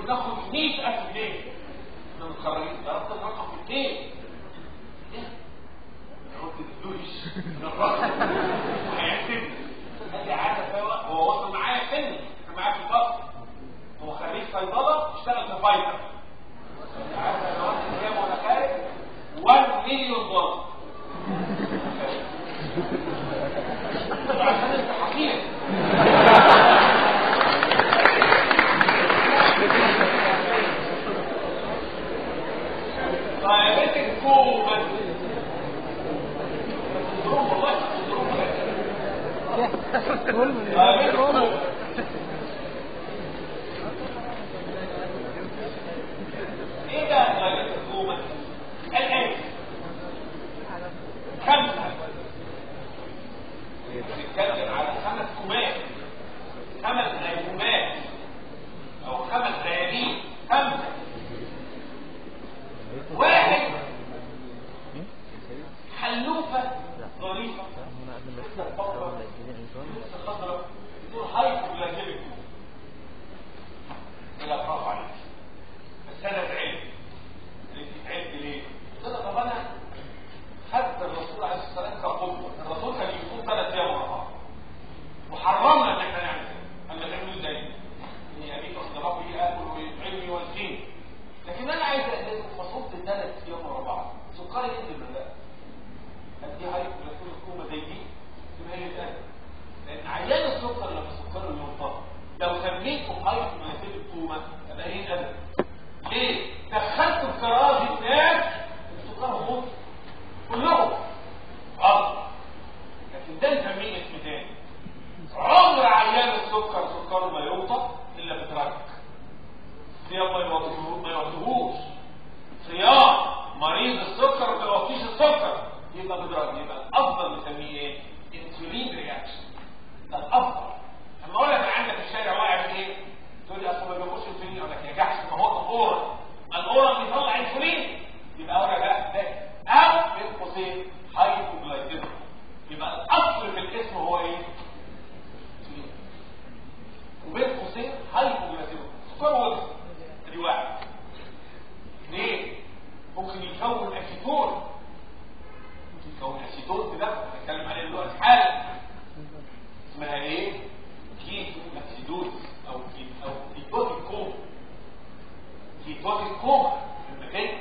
بناخد 100000 جنيه من الخريجين ضربت الرقم في اثنين ايه؟ انا قلت الدوش من الرقم هيحسبني قال لي عارف هو وصل معايا سني كان معايا في الفصل هو خريج صيدله اشتغل في فايزر عارف انا واخد كام وانا خارج 1 مليون دولار عشان انت حقير diabetic coma syndrome والله syndrome diabetic coma ايه ده diabetic coma الان خمسة بنتكلم على خمس كومات خمس هيكومات او خمس ديالين خمسة واحد حلوفة ظريفة لسه خضرة تقول هاي بلاجيبك لا برافو عليك بس انا زعلت انت زعلت ليه؟ قلت لها طب انا خدت الرسول عليه الصلاه والسلام كقدوه الرسول كان يصوم ثلاث ايام ورا بعض وحرمنا ان احنا نعمل كده اما تعملوا ازاي؟ اني ابيك واخد ربي اكل ويطعمني ويسقيني لكن انا عايز اقلل فصمت ثلاث ايام ورا بعض سكري ينزل ولا لا؟ هل دي هاي بلاكول الكومه زي دي؟ يبقى هي تاني لان عيان السكر لما سكره ينطق لو سميته هاي بلاكول الكومه يبقى هي تاني ليه؟ دخلت في كراج الناس السكر موت كلهم غلط لكن ده نسميه اسم تاني عمر عيان السكر سكره ما يوطى الا بترك صيام ما يوطيهوش ما يوطيهوش صيام مريض السكر ما يوطيش السكر يبقى بدرج يبقى الافضل نسميه ايه؟ انسولين رياكشن ده الافضل اما اقول لك عندك في الشارع واقع في ايه؟ تقول لي اصل ما بياخدش انسولين اقول لك يا جحش ما هو اورال الاورال بيطلع انسولين يبقى اقول ده ده او بين قوسين هايبوجلايكيميا يبقى الاصل في الاسم هو ايه؟ انسولين وبين قوسين هايبوجلايكيميا سكر وزن ادي واحد اثنين ممكن يكون اسيتون ممكن يكون اسيتون في ده هنتكلم عليه دلوقتي حالا اسمها ايه؟ كيتو اسيدوز او كي او كيتوتيك كوما كيتوتيك كوما في المكان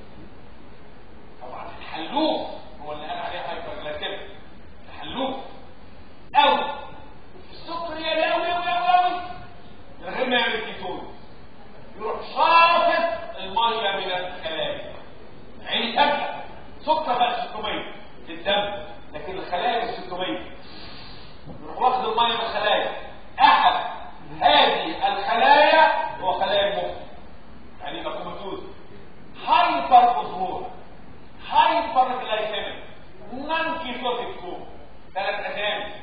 طبعا الحلوف هو اللي قال عليها هايبرجلايكيميا الحلوف او السكر يا لاوي يا لاوي من غير ما يعمل كيتون يروح شاطط الميه من الخلايا عيني تبقى سكر بقى 600 في الدم لكن الخلايا مش 600 يروح واخد الميه من الخلايا احد هذه الخلايا هو خلايا المخ يعني مكومتوز هايبر اوزمول هايبر جلايكيميك نان كيتوتيك كوم ثلاث اسامي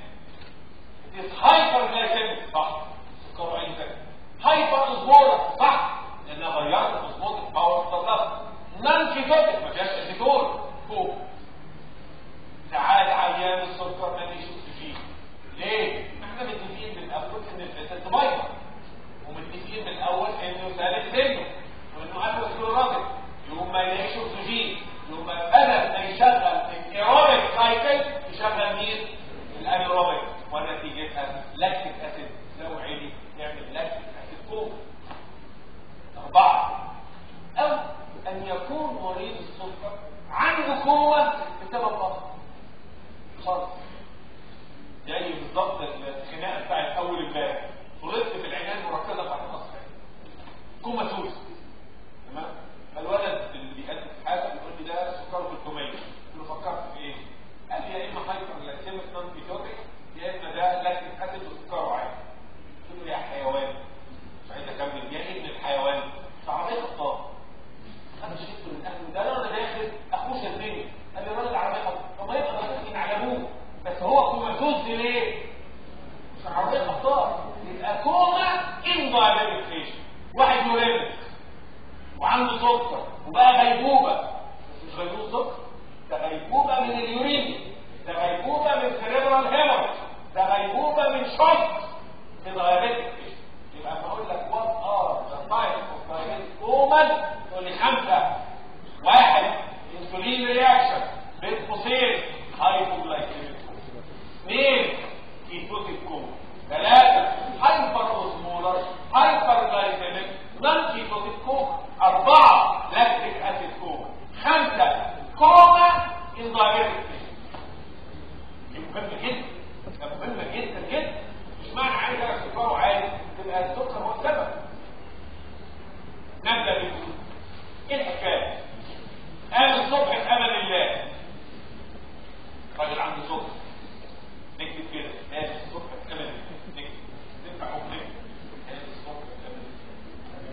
هايبر جلايكيميك صح سكر عين ذكي هايبر اوزمول صح لانها غيرت اوزمول الباور بتاعتها نان كيتوتيك ما فيهاش اسيتون فوق ساعات عيان السكر ما بيشوف فيه ليه؟ احنا متفقين من الاول ان الفتاه تبيض ومتفقين من الاول انه ثالث سنه وانه اثر سكلورايد يقوم ما يلاقيش اكسجين يقوم بدل ما يشغل الايروبيك سايكل يشغل مين؟ الانيروبيك ونتيجتها لاكتيك اسيد لو عالي يعمل لاكتيك اسيد كوم أربعة أو أن يكون مريض السكر عنده قوة بسبب ضغط خالص زي بالظبط الخناقة بتاعت أول امبارح فرطت في العناية المركزة بتاعت الأصفر كوما سوس تمام فالولد اللي بيقدم حاجة بيقول لي ده سكره 300 قلت له فكرت في إيه؟ قال لي يا إما هايبر لاكتيميك نون بيتوتيك يا إما ده لاكتيك أسيد وسكره عالي قلت له يا حيوان مش عايز أكمل يا ابن الحيوان في عربية خطاب انا شفت من اهله ده انا داخل اخوش الدنيا قال لي الراجل عربيه خطاب طب ما يبقى غلطين على ابوه بس هو كوماتوز ليه؟ مش عربيه خطاب يبقى كوما ان دايبيتيك واحد يورينك وعنده سكر وبقى غيبوبه بس مش غيبوبه سكر ده غيبوبه من اليورينيا ده غيبوبه من سيريبرال هيموريج ده غيبوبه من شوك في دايبيتيك يبقى بقول لك وات ار ذا تايب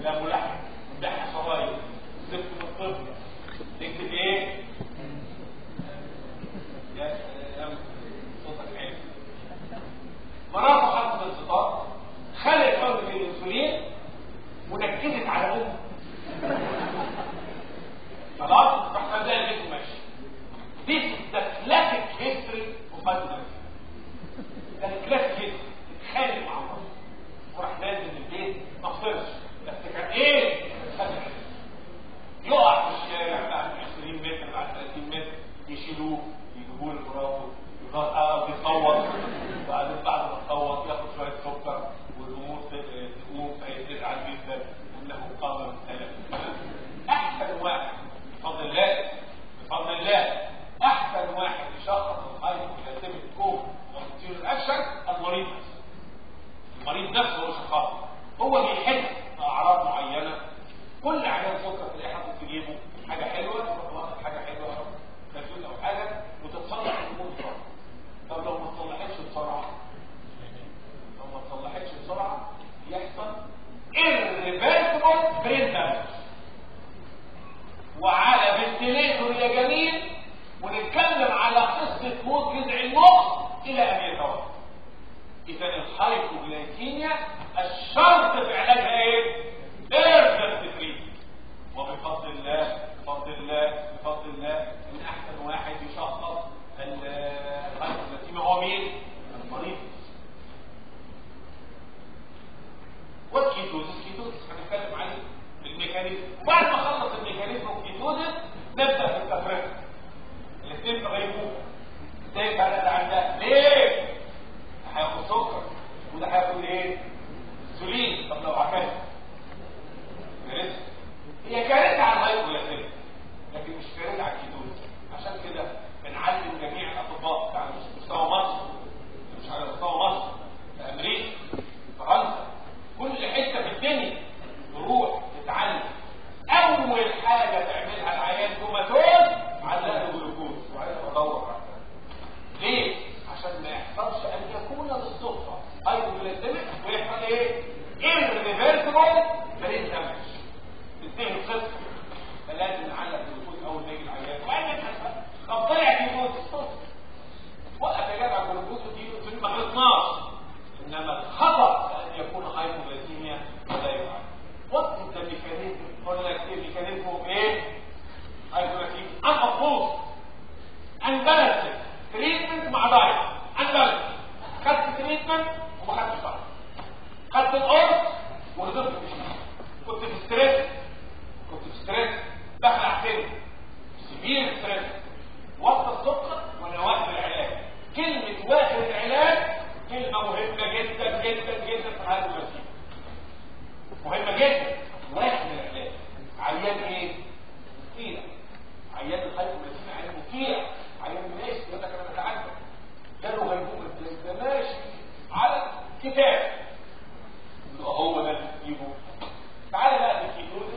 ده ملحن ملحن صغير زفت من الطب تكتب ايه؟ يا سلام صوتك حلو مراته حطت الانصطاط خلت حقنة الانسولين ونكدت على امه خلاص راح خليها البيت ماشي This is the classic history of Muslims. ده الكلاسيك هيستوري اتخانق مع الله وراح نازل من البيت ما خسرش بس كان ايه؟ خسر يقع في الشارع بعد 20 متر بعد 30 متر يشيلوه يجيبوه لمراته يغ- يصوت وبعدين بعد ما تصوت ياخد شويه سكر والامور ت- تقوم فيزعل جدا انه قام من ثلاث احسن واحد بفضل الله بفضل الله احسن واحد يشخص الهايبوكلاسيميك كوم وكتير الاكشن المريض نفسه المريض نفسه هو شخصه هو بيحس باعراض معينه كل عيان سكر تلاقيه حاطط في جيبه حاجه حلوه تروح واخد حاجه حلوه او كرتون او حاجه وتتصلح الامور بسرعه طب لو ما تصلحتش بسرعه لو ما تصلحتش بسرعه يحصل irreversible brain damage وعلى فنتليتور يا جميل ونتكلم على قصه موت جذع المخ الى ان يتوفى اذا الهايبوغلايكيميا الشرط في علاجها ايه؟ ايرجنت تريت وبفضل الله بفضل الله بفضل الله من احسن واحد يشخص الهايبوغلايكيميا هو مين؟ المريض والكيتوزيس كيتوزيس هنتكلم عليه الميكانيزم وبعد ما اخلص الميكانيزم والكيتوزيس نبدا في التفريق الاثنين في غيبوبه ازاي بقى ده عن ده ليه؟ ده هياخد سكر وده هياخد ايه؟ انسولين طب لو عكس كارثه هي كارثه على الهايبوغلايكيميا لكن مش كارثه على الكيتوزيس عشان كده بنعلم جميع الاطباء على مستوى مصر مش على مستوى مصر في امريكا فرنسا كل حته في الدنيا تروح تتعلم اول حاجه تعملها العيان كوماتوز علقه جلوكوز وعايز ادور على ليه؟ عشان ما يحصلش ان يكون بالصدفه هايبوغلايسيميك ويحصل ايه؟ irreversible برين دامج تنتهي القصه فلازم نعلق جلوكوز اول ما يجي العيان وبعدين نحسب طب طلع جلوكوز الصدفه وقف يا جدع جلوكوز ودي ما خلصناش انما الخطا ان يكون هايبوغلايسيميا ولا يفعل وقت ده ميكانيزم قلنا لك ايه ميكانيزمه ايه؟ هايبوغلايسيميا انفوز انبالانس تريتمنت مع دايت انبالانس خدت تريتمنت وما خدتش دايت خدت القرص وهدرت مش كنت في ستريس كنت في ستريس بخلع سن سبير ستريس وقت السكر وانا واخد العلاج كلمة واخد العلاج كلمة مهمة جدا جدا جدا في هذا الوسيلة مهمة جدا واخد العلاج عيان ايه؟ مطيع عيان الهايبوغلايسيميا عيان مطيع عيان ماشي يقول لك انا بتعدى جاله غيبوبة ده ماشي على كتاب يبقى هو ده اللي تجيبه تعالى بقى للكيتوز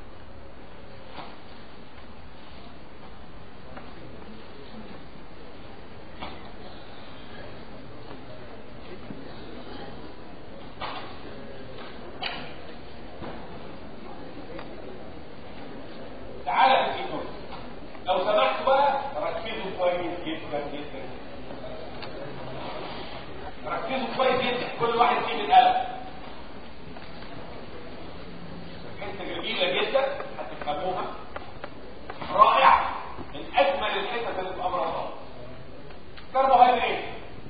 تعالى للكيتوز لو سمحتوا بقى ركزوا كويس جدا جدا ركزوا كويس جدا كل واحد فيه القلم حته جميله جدا هتفهموها رائعه من اجمل الحتت اللي في امر الله كربوهيدرات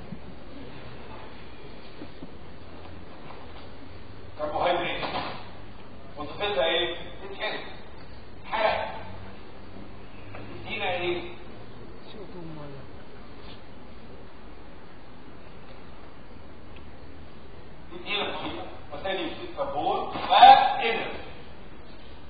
كربوهيدرات وتصلها ايه؟ تتحرق حرق تدينا ايه؟ تدينا طريقه وثاني يصير كربون وانرجي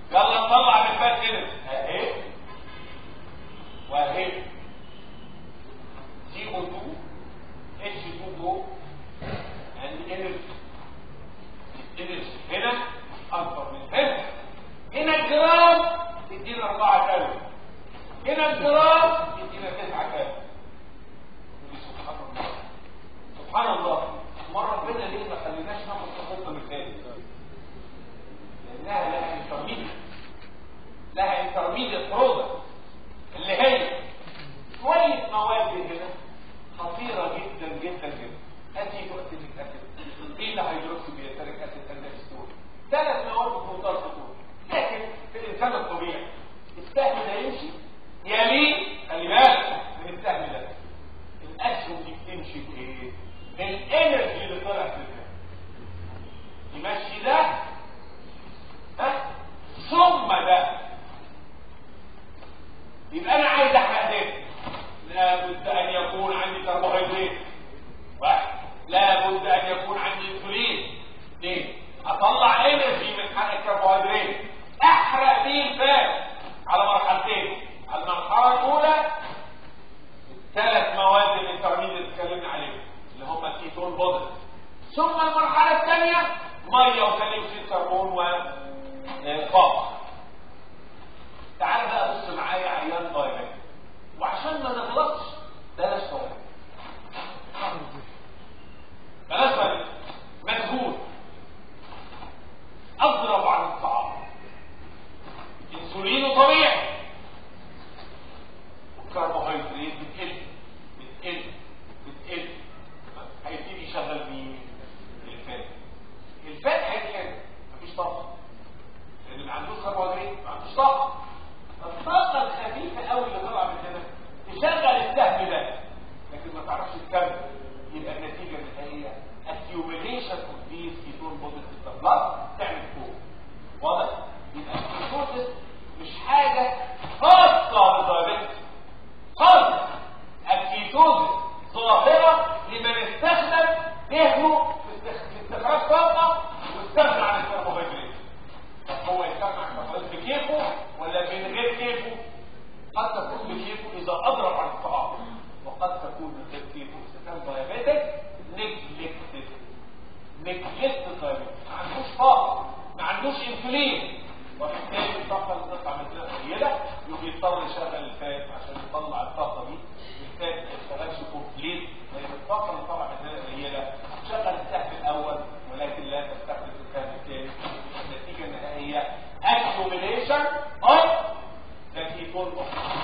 يلا نطلع من فات كده اهي واهي سي او 2 اتش 2 جو and energy الانرجي هنا اكبر من هنا هنا الجرام يدينا 4 كالوري هنا الجرام يدينا 9 كالوري سبحان الله سبحان الله مرة ربنا ليه ما خليناش ناخد خطة مثال لانها لها انترميديت لها انترميديت برودكت اللي هي شوية مواد هنا خطيرة جدا جدا جدا اسيد واكتيك اسيد بيتا هيدروكسي بيتريك اسيد اندكستور ثلاث مواد في منتهى الخطورة لكن في الانسان الطبيعي السهم ده يمشي يليه خلي بالك من السهم ده الاسهم دي بتمشي بايه؟ بالانرجي اللي طلعت في الفم يمشي ده ها ثم ده يبقى انا عايز احرق ده لابد ان يكون عندي كربوهيدرات واحد لابد ان يكون عندي انسولين اثنين اطلع انرجي من حرق الكربوهيدرات احرق بيه الفات على مرحلتين على المرحله الاولى الثلاث مواد الانترميديت اللي اتكلمنا عليهم اللي هم الكيتون بودر ثم المرحله الثانيه ميه وثاني اكسيد كربون وفاض تعال بقى بص معايا عيان دايركت وعشان ما نغلطش بلاش طريق بلاش طريق مجهول اضرب عن الطعام انسولين طبيعي والكربوهيدرات بتقل بتقل بتقل هيبتدي يشغل مين؟ الفات الفات هيتحرق مفيش طاقه لان ما عندوش كربوهيدرات ما عندوش طاقه الطاقه الخفيفه قوي اللي طالعه من هنا تشغل السهم ده لكن ما تعرفش تكمل يبقى النتيجه النهائيه accumulation of these ketone bodies in the blood تعمل فوق واضح؟ يبقى الكيتوسيس مش حاجه خاصه بالدايابيتس خالص الكيتوزيس ظاهره لمن استخدم ذهنه في استخراج طاقه واستغنى عن الكربوهيدرات طب هو يستغنى عن الكربوهيدرات بكيفه ولا من غير كيفه قد تكون بكيفه اذا اضرب عن الطعام وقد تكون من غير كيفه اذا كان دايابيتك نجلكتد نجلكتد دايابيتك ما عندوش طاقه ما عندوش انسولين وبالتالي الطاقه اللي بتطلع من كده قليله يبقى يضطر يشغل الفات عشان يطلع الطاقه دي الفات ما يشتغلش كومبليت لان الطاقه اللي طالعه من هنا قليله شغل السهم الاول ولكن لا تستخدم السهم الثاني النتيجه النهائيه accumulation of the ketone body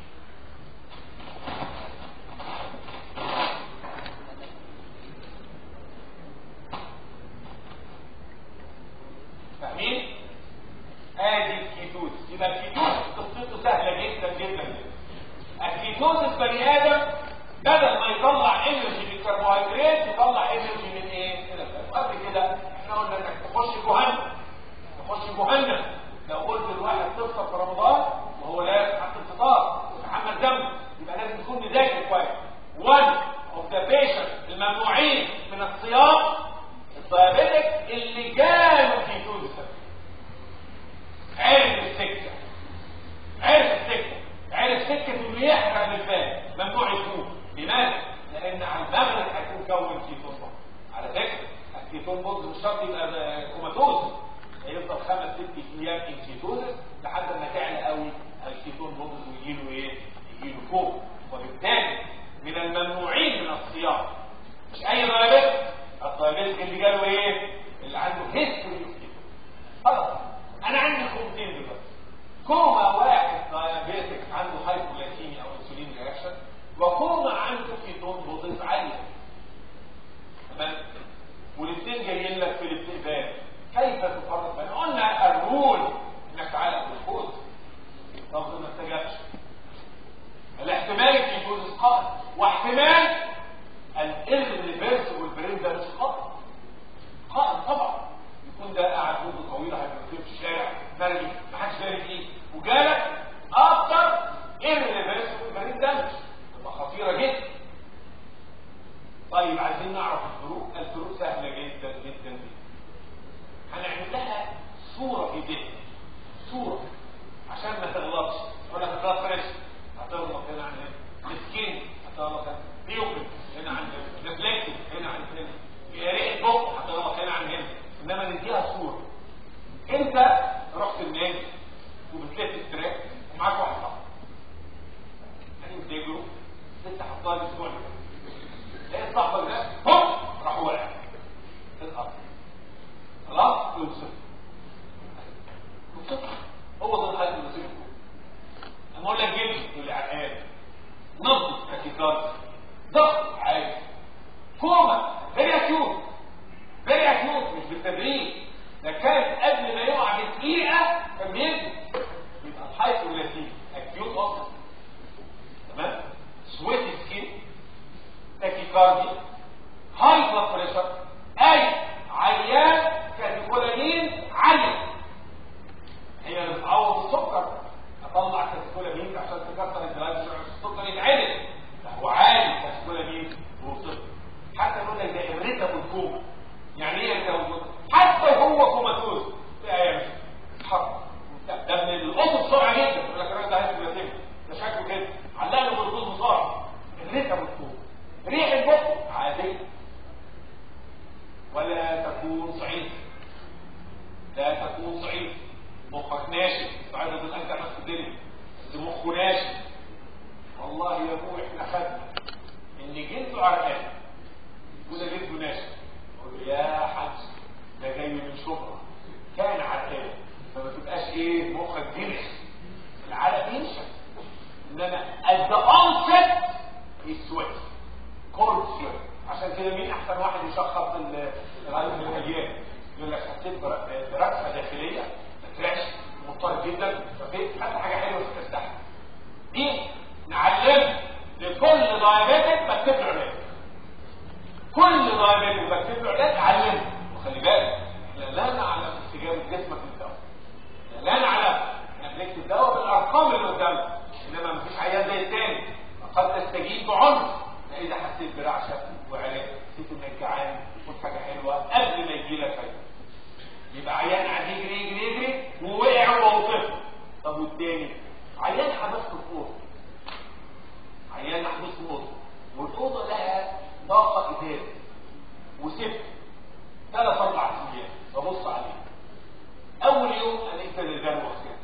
فاهمين؟ ادي الكيتوز يبقى الكيتوز قصته سهله جدا جدا جدا الكيتوز البني ادم بدل ما يطلع انرجي من الكربوهيدرات يطلع انرجي من ايه؟ من الفات قبل كده احنا قلنا انك تخش جهنم تخش جهنم لو قلت لواحد تفطر في رمضان وهو لا يستحق الفطار وتحمل ذنب يبقى لازم تكون مذاكر كويس one of the patients الممنوعين من الصيام الدايابيتك اللي جاله كيتوز عرف السكه عرف السكه عرف سكه انه يحرق الفات ممنوع يكون لماذا؟ لان على المغرب هيكون كون كيتون بوز على فكره الكيتون بوز مش شرط يبقى كوماتوز هيفضل خمس ست ايام انكيتوزس لحد ما تعلى قوي الكيتون بوز ويجيله ايه؟ يجيله فوق وبالتالي من الممنوعين من الصيام مش اي ضربات الضربات اللي جاله ايه؟ اللي عنده هيستوري خلاص انا عندي كومتين دلوقتي كوما واحد دايابيتك عنده هايبوغلايكيميا او انسولين رياكشن وكوما عنده كيتون بوزيس عاليه تمام والاثنين جايين لك في الاستقبال كيف تفرق بين قلنا الرول انك تعالى بالفوز طب ما استجابش الاحتمال الكيتوزيس قائم واحتمال الريفرس والبرين ده مش قائم قائم طبعا يكون ده قاعد مده طويله هيبقى في الشارع مرمي ما حدش داري فيه وجالك اكتر الريفرس والبرين دامج تبقى خطيره جدا طيب عايزين نعرف الفروق الفروق سهله جدا جدا جدا هنعمل لها صوره في ذهن هو ده الحل اللي سيبه انا اقول لك جيب تقول لي عرقان نبض تاكيكارد ضغط عالي كوما فيري اكيوت فيري اكيوت مش بالتدريج ده كان قبل ما يقع بدقيقه كان بينزل يبقى الهايبولاتيف اكيوت اصلا تمام سويت سكين تاكيكاردي هاي بلاد بريشر اي عيان كاتيكولامين عاليه هي اللي بتعوض السكر اطلع كاتيكولامين عشان تكسر الجلايد السكر يتعدل ده هو عالي كاتيكولامين وصفر حتى يقول لك ده اريتابل كوما يعني ايه اريتابل حتى هو كوماتوز في ايام حق ده من القط بسرعه جدا يقول لك الراجل ده هيسكولاتيك ده شكله كده علق له بالقط بسرعه اريتابل كوما ريح البق عاديه ولا تكون صعيد لا تكون صعيد مخك ناشف بعد ما انت نفس الدنيا بس مخه ناشف والله يا ابوي احنا خدنا ان جلده عرقان وده جلده ناشف اقول له يا حاج ده جاي من شبرا كان عرقان فما تبقاش ايه مخك جلس العرق ينشف انما at the onset يسود كورد سويت عشان كده مين احسن واحد يشخص الغالب الهجيان يقول لك حسيت بركسه داخليه ما طلعش مضطرب جدا ففي حتى حاجه حلوه في تستحمل دي نعلمها لكل دايابيتك بكتب له علاج كل دايابيتك بكتب له علاج علمه وخلي بالك احنا لا نعلم استجابه جسمك للدواء لا نعلم احنا بنكتب دواء بالارقام اللي قدامنا انما مفيش عيان زي التاني قد تستجيب بعنف اذا حسيت برعشه وعلاج حسيت انك جعان خد حاجه حلوه قبل ما يجي لك فايده يبقى عيان قاعد يجري يجري يجري ووقع وهو طفل طب والتاني عيان حبس في الاوضه عيان محبوس في الاوضه والاوضه لها ضغطه ازاز وسبت ثلاث اربع ايام ببص عليه اول يوم الاقي الرجال وخير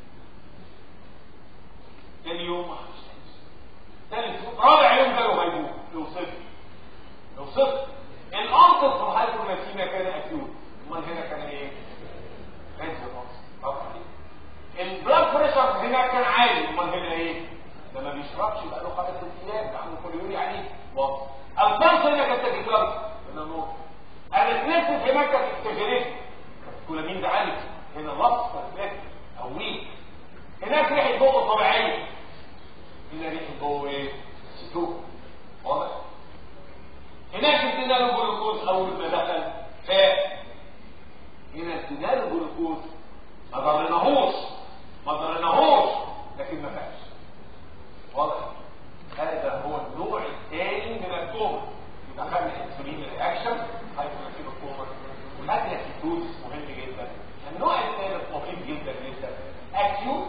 ثاني يوم ثالث يوم رابع يوم جاله غيبوبه لو صفر لو صفر الانقذ في الهايبوماتيميا كان اكيوت امال هنا كان ايه؟ رينج طبعا البلاد بريشر هنا كان عالي امال هنا ايه؟ ده ما بيشربش بقى له خمس ست ايام ده عنده كوليوري عليه واضح البلس هنا كانت تكيكارد هنا نور الاتنسس هنا كانت اكتجريت كولامين ده عالي هنا لفظ فرفات او ويك هناك ريحه بقه طبيعيه هنا ريحه بقه ايه؟ ستوك واضح هناك ادينا له جلوكوز اول ما دخل فاق هنا ادينا له جلوكوز ما ضرناهوش ما ضرناهوش لكن ما فاقش واضح هذا هو النوع الثاني من الكوما يبقى خدنا انسولين رياكشن هايبوكسيد الكوما وخدنا كيتوز مهم جدا النوع الثالث مهم جدا جدا acute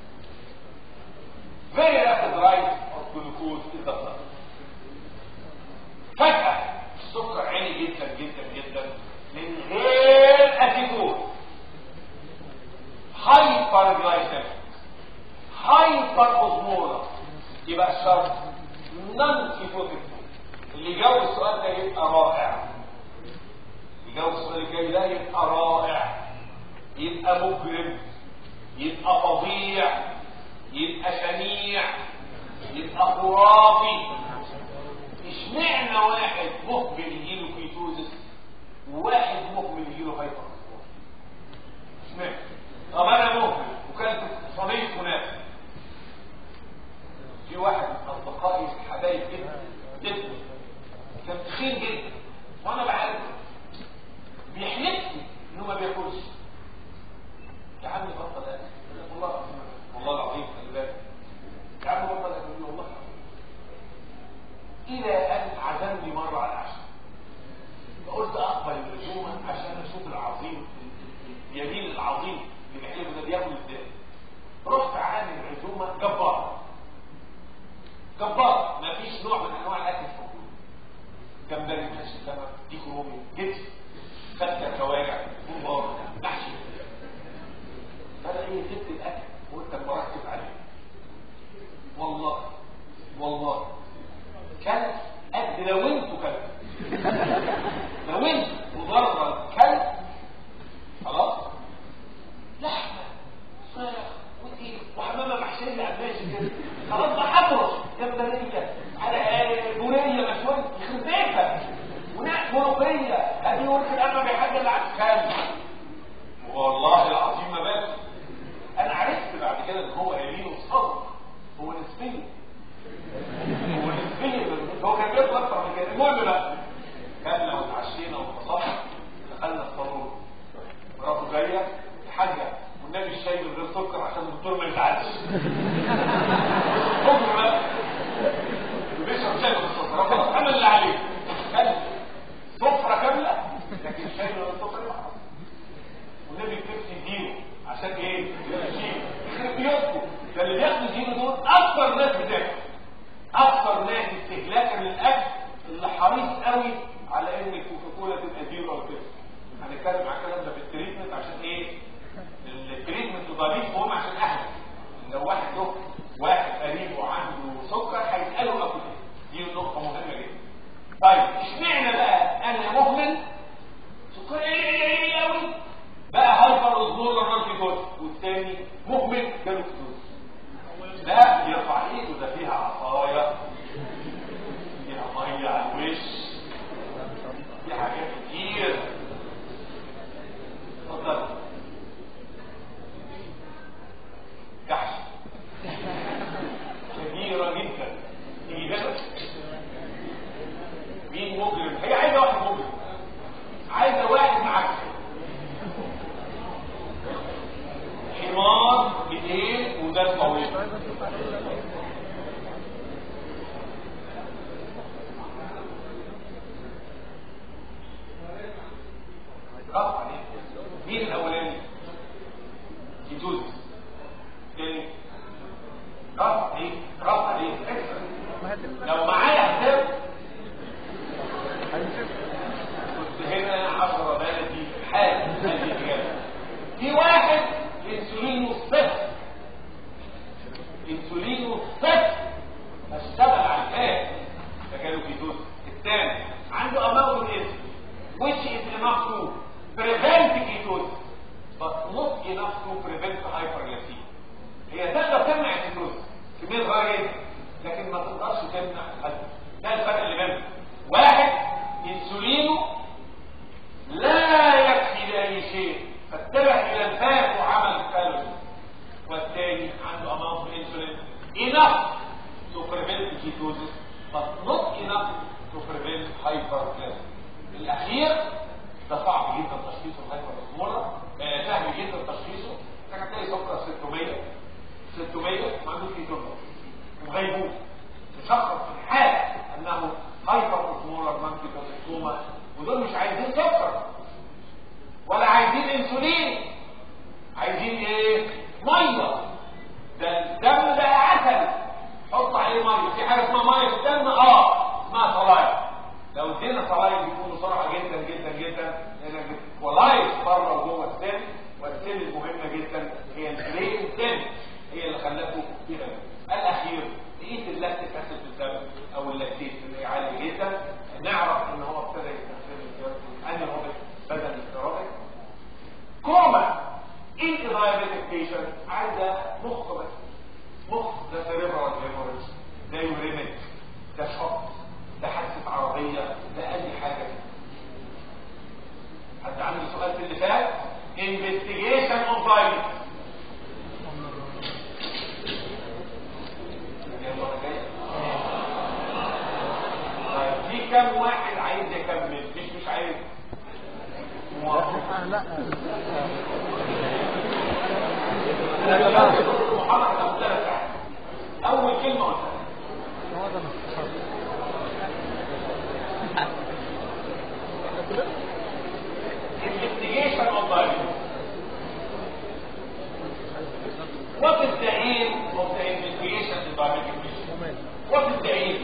very rapid rise of glucose in the blood فجأة السكر عالي جدا جدا جدا من غير اتيتود هايبر جلايسيميك هايبر اوزمولا يبقى الشرط نون كيتوتيك اللي جاوب السؤال ده يبقى رائع اللي جاوب السؤال الجاي ده يبقى رائع يبقى مجرم يبقى فظيع يبقى شنيع يبقى خرافي اشمعنى واحد مقبل يجيله كيتوزس وواحد مقبل يجيله هايبر اشمعنى طب انا مقبل وكانت صينيه منافق في واحد من اصدقائي حبايب جدا جدا كان تخين جدا وانا بعرفه بيحلفني انه ما بياكلش يا عم بطل اكل والله العظيم والله العظيم خلي بالك يا عم بطل اكل والله الى ان عزمني مره على العشاء فقلت اقبل العزومه عشان اشوف العظيم اليمين العظيم اللي بيحلفه ده بياكل ازاي رحت عامل عزومه جباره جبار ما فيش نوع من انواع الاكل في موجود جمبري محشي سمك ديك رومي جبس فتة كواجع بومبار محشي فانا ايه سبت الاكل وقلت اما اركز عليه والله والله كلت قد لو انتوا كلت لو انتوا مضرة كلت خلاص لحمة وفراخ ودي وحمامه محشيه على الماشي كده خلاص بقى حضرش جنب رجلك على بوريه مشويه يخرب بيتك وناس ملوخيه ادي ورث الامه بيحد اللي على الخال والله العظيم ما بس انا عرفت بعد كده ان هو يمين وصدر هو نسبيا هو نسبيا هو كان بيطلع اكتر من كده المهم بقى كان لو اتعشينا وانتصرنا دخلنا الصالون مراته جايه حاجه والنبي الشاي من غير سكر عشان الدكتور ما يزعلش هم بقى بيشرب شاي من السكر خلاص عمل اللي عليه كان سفره كامله لكن الشاي من غير سكر يبقى والنبي بتبكي دينه عشان ايه؟ يمشيه يخرب بيوتكم ده اللي بياخدوا دينه دول اكثر ناس بتاكل اكثر ناس استهلاكا للاكل اللي حريص قوي على ان الكوكاكولا تبقى زيرو او كده هنتكلم على الكلام ده في التريتمنت عشان ايه؟ التريتمنت ضريب مهم عشان اهله لو واحد له واحد قريب وعنده سكر هيساله اكل ايه؟ دي نقطه مهمه جدا طيب اشمعنى بقى انا مهمل سكر ايه قوي بقى هايبر اوزمول رانتي جوز والثاني مهمل جاله فلوس لا يرفع ايده ده فيها عصايه فيها ميه على الوش في حاجات كتير اتفضل جحش كبيرة جدا تيجي هنا مين مجرم هي عايزة واحد مجرم عايزة واحد معاك حمار ايدين وده طويل رفع عليه مين الاولاني يجوز تاني رفع ايه رفع ايه لو معايا حساب كنت هنا 10 بلدي في حال هذه الاجابه في واحد انسولينه صفر انسولينه صفر اشتغل على الفات فكانوا في دوس الثاني عنده اماونت اسم which is enough to prevent ketosis but not enough to prevent hyperglycemia هي تقدر تمنع الكيتوز كمية صغيرة جدا لكن ما تقدرش تمنع القلب ده الفرق اللي بينهم واحد انسولينه لا يكفي لأي شيء فاتبع إلى الفات وعمل كالوري والثاني عنده amount of insulin enough to prevent ketosis but not enough to prevent hyperglycemia الأخير ده صعب جدا تشخيصه الهايبر آه سهل جدا تشخيصه انك هتلاقي سكر 600 600 ما عندوش كيتون وغيبوب تشخص في الحال انه هايبر اوسمولر مانكيتوسيتوما ودول مش عايزين سكر ولا عايزين انسولين عايزين ايه ميه ده الدم ده عسل حط عليه ميه في حاجه اسمها ميه في الدم اه اسمها صلايا لو ادينا صلايا بيكون بسرعه جدا جدا جدا لانك ولايف بره وجوه السن والسن المهمه جدا هي البرين سن هي اللي خلته كده الاخير بقيه اللاكتيك اسيد في الدم او اللاكتيت اللي عالي جدا نعرف ان هو ابتدى يستخدم انيروبيك بدل الاستيروبيك كوما ايه دايابيتك بيشنت عايزه مخ بس مخ ده سيريبرال هيموريج ده يوريميك ده شوك ده حادثه عربيه ده اي حاجه حد عنده سؤال في اللي فات investigation of diabetes طيب في كم واحد عايز يكمل مش مش عايز لا لا محمد ابو ثلاث ساعات اول كلمه قلتها معظم الصحاب investigation of diabetes what is the aim of the investigation in diabetic patient what is the aim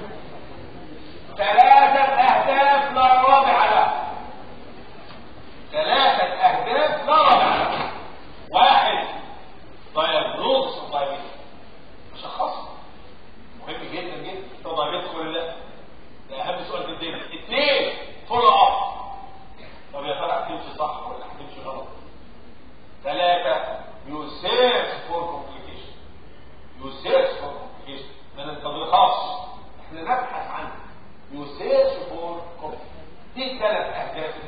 ثلاثة أهداف لا رابع لها ثلاثة أهداف لا رابع لها واحد diagnosis of diabetes مشخصة مهم جدا جدا طب diabetes ولا لا ده أهم سؤال في الدنيا اثنين فولو اب طب يا ترى هتمشي صح ولا هتمشي غلط ثلاثة يسير ثلاث اهداف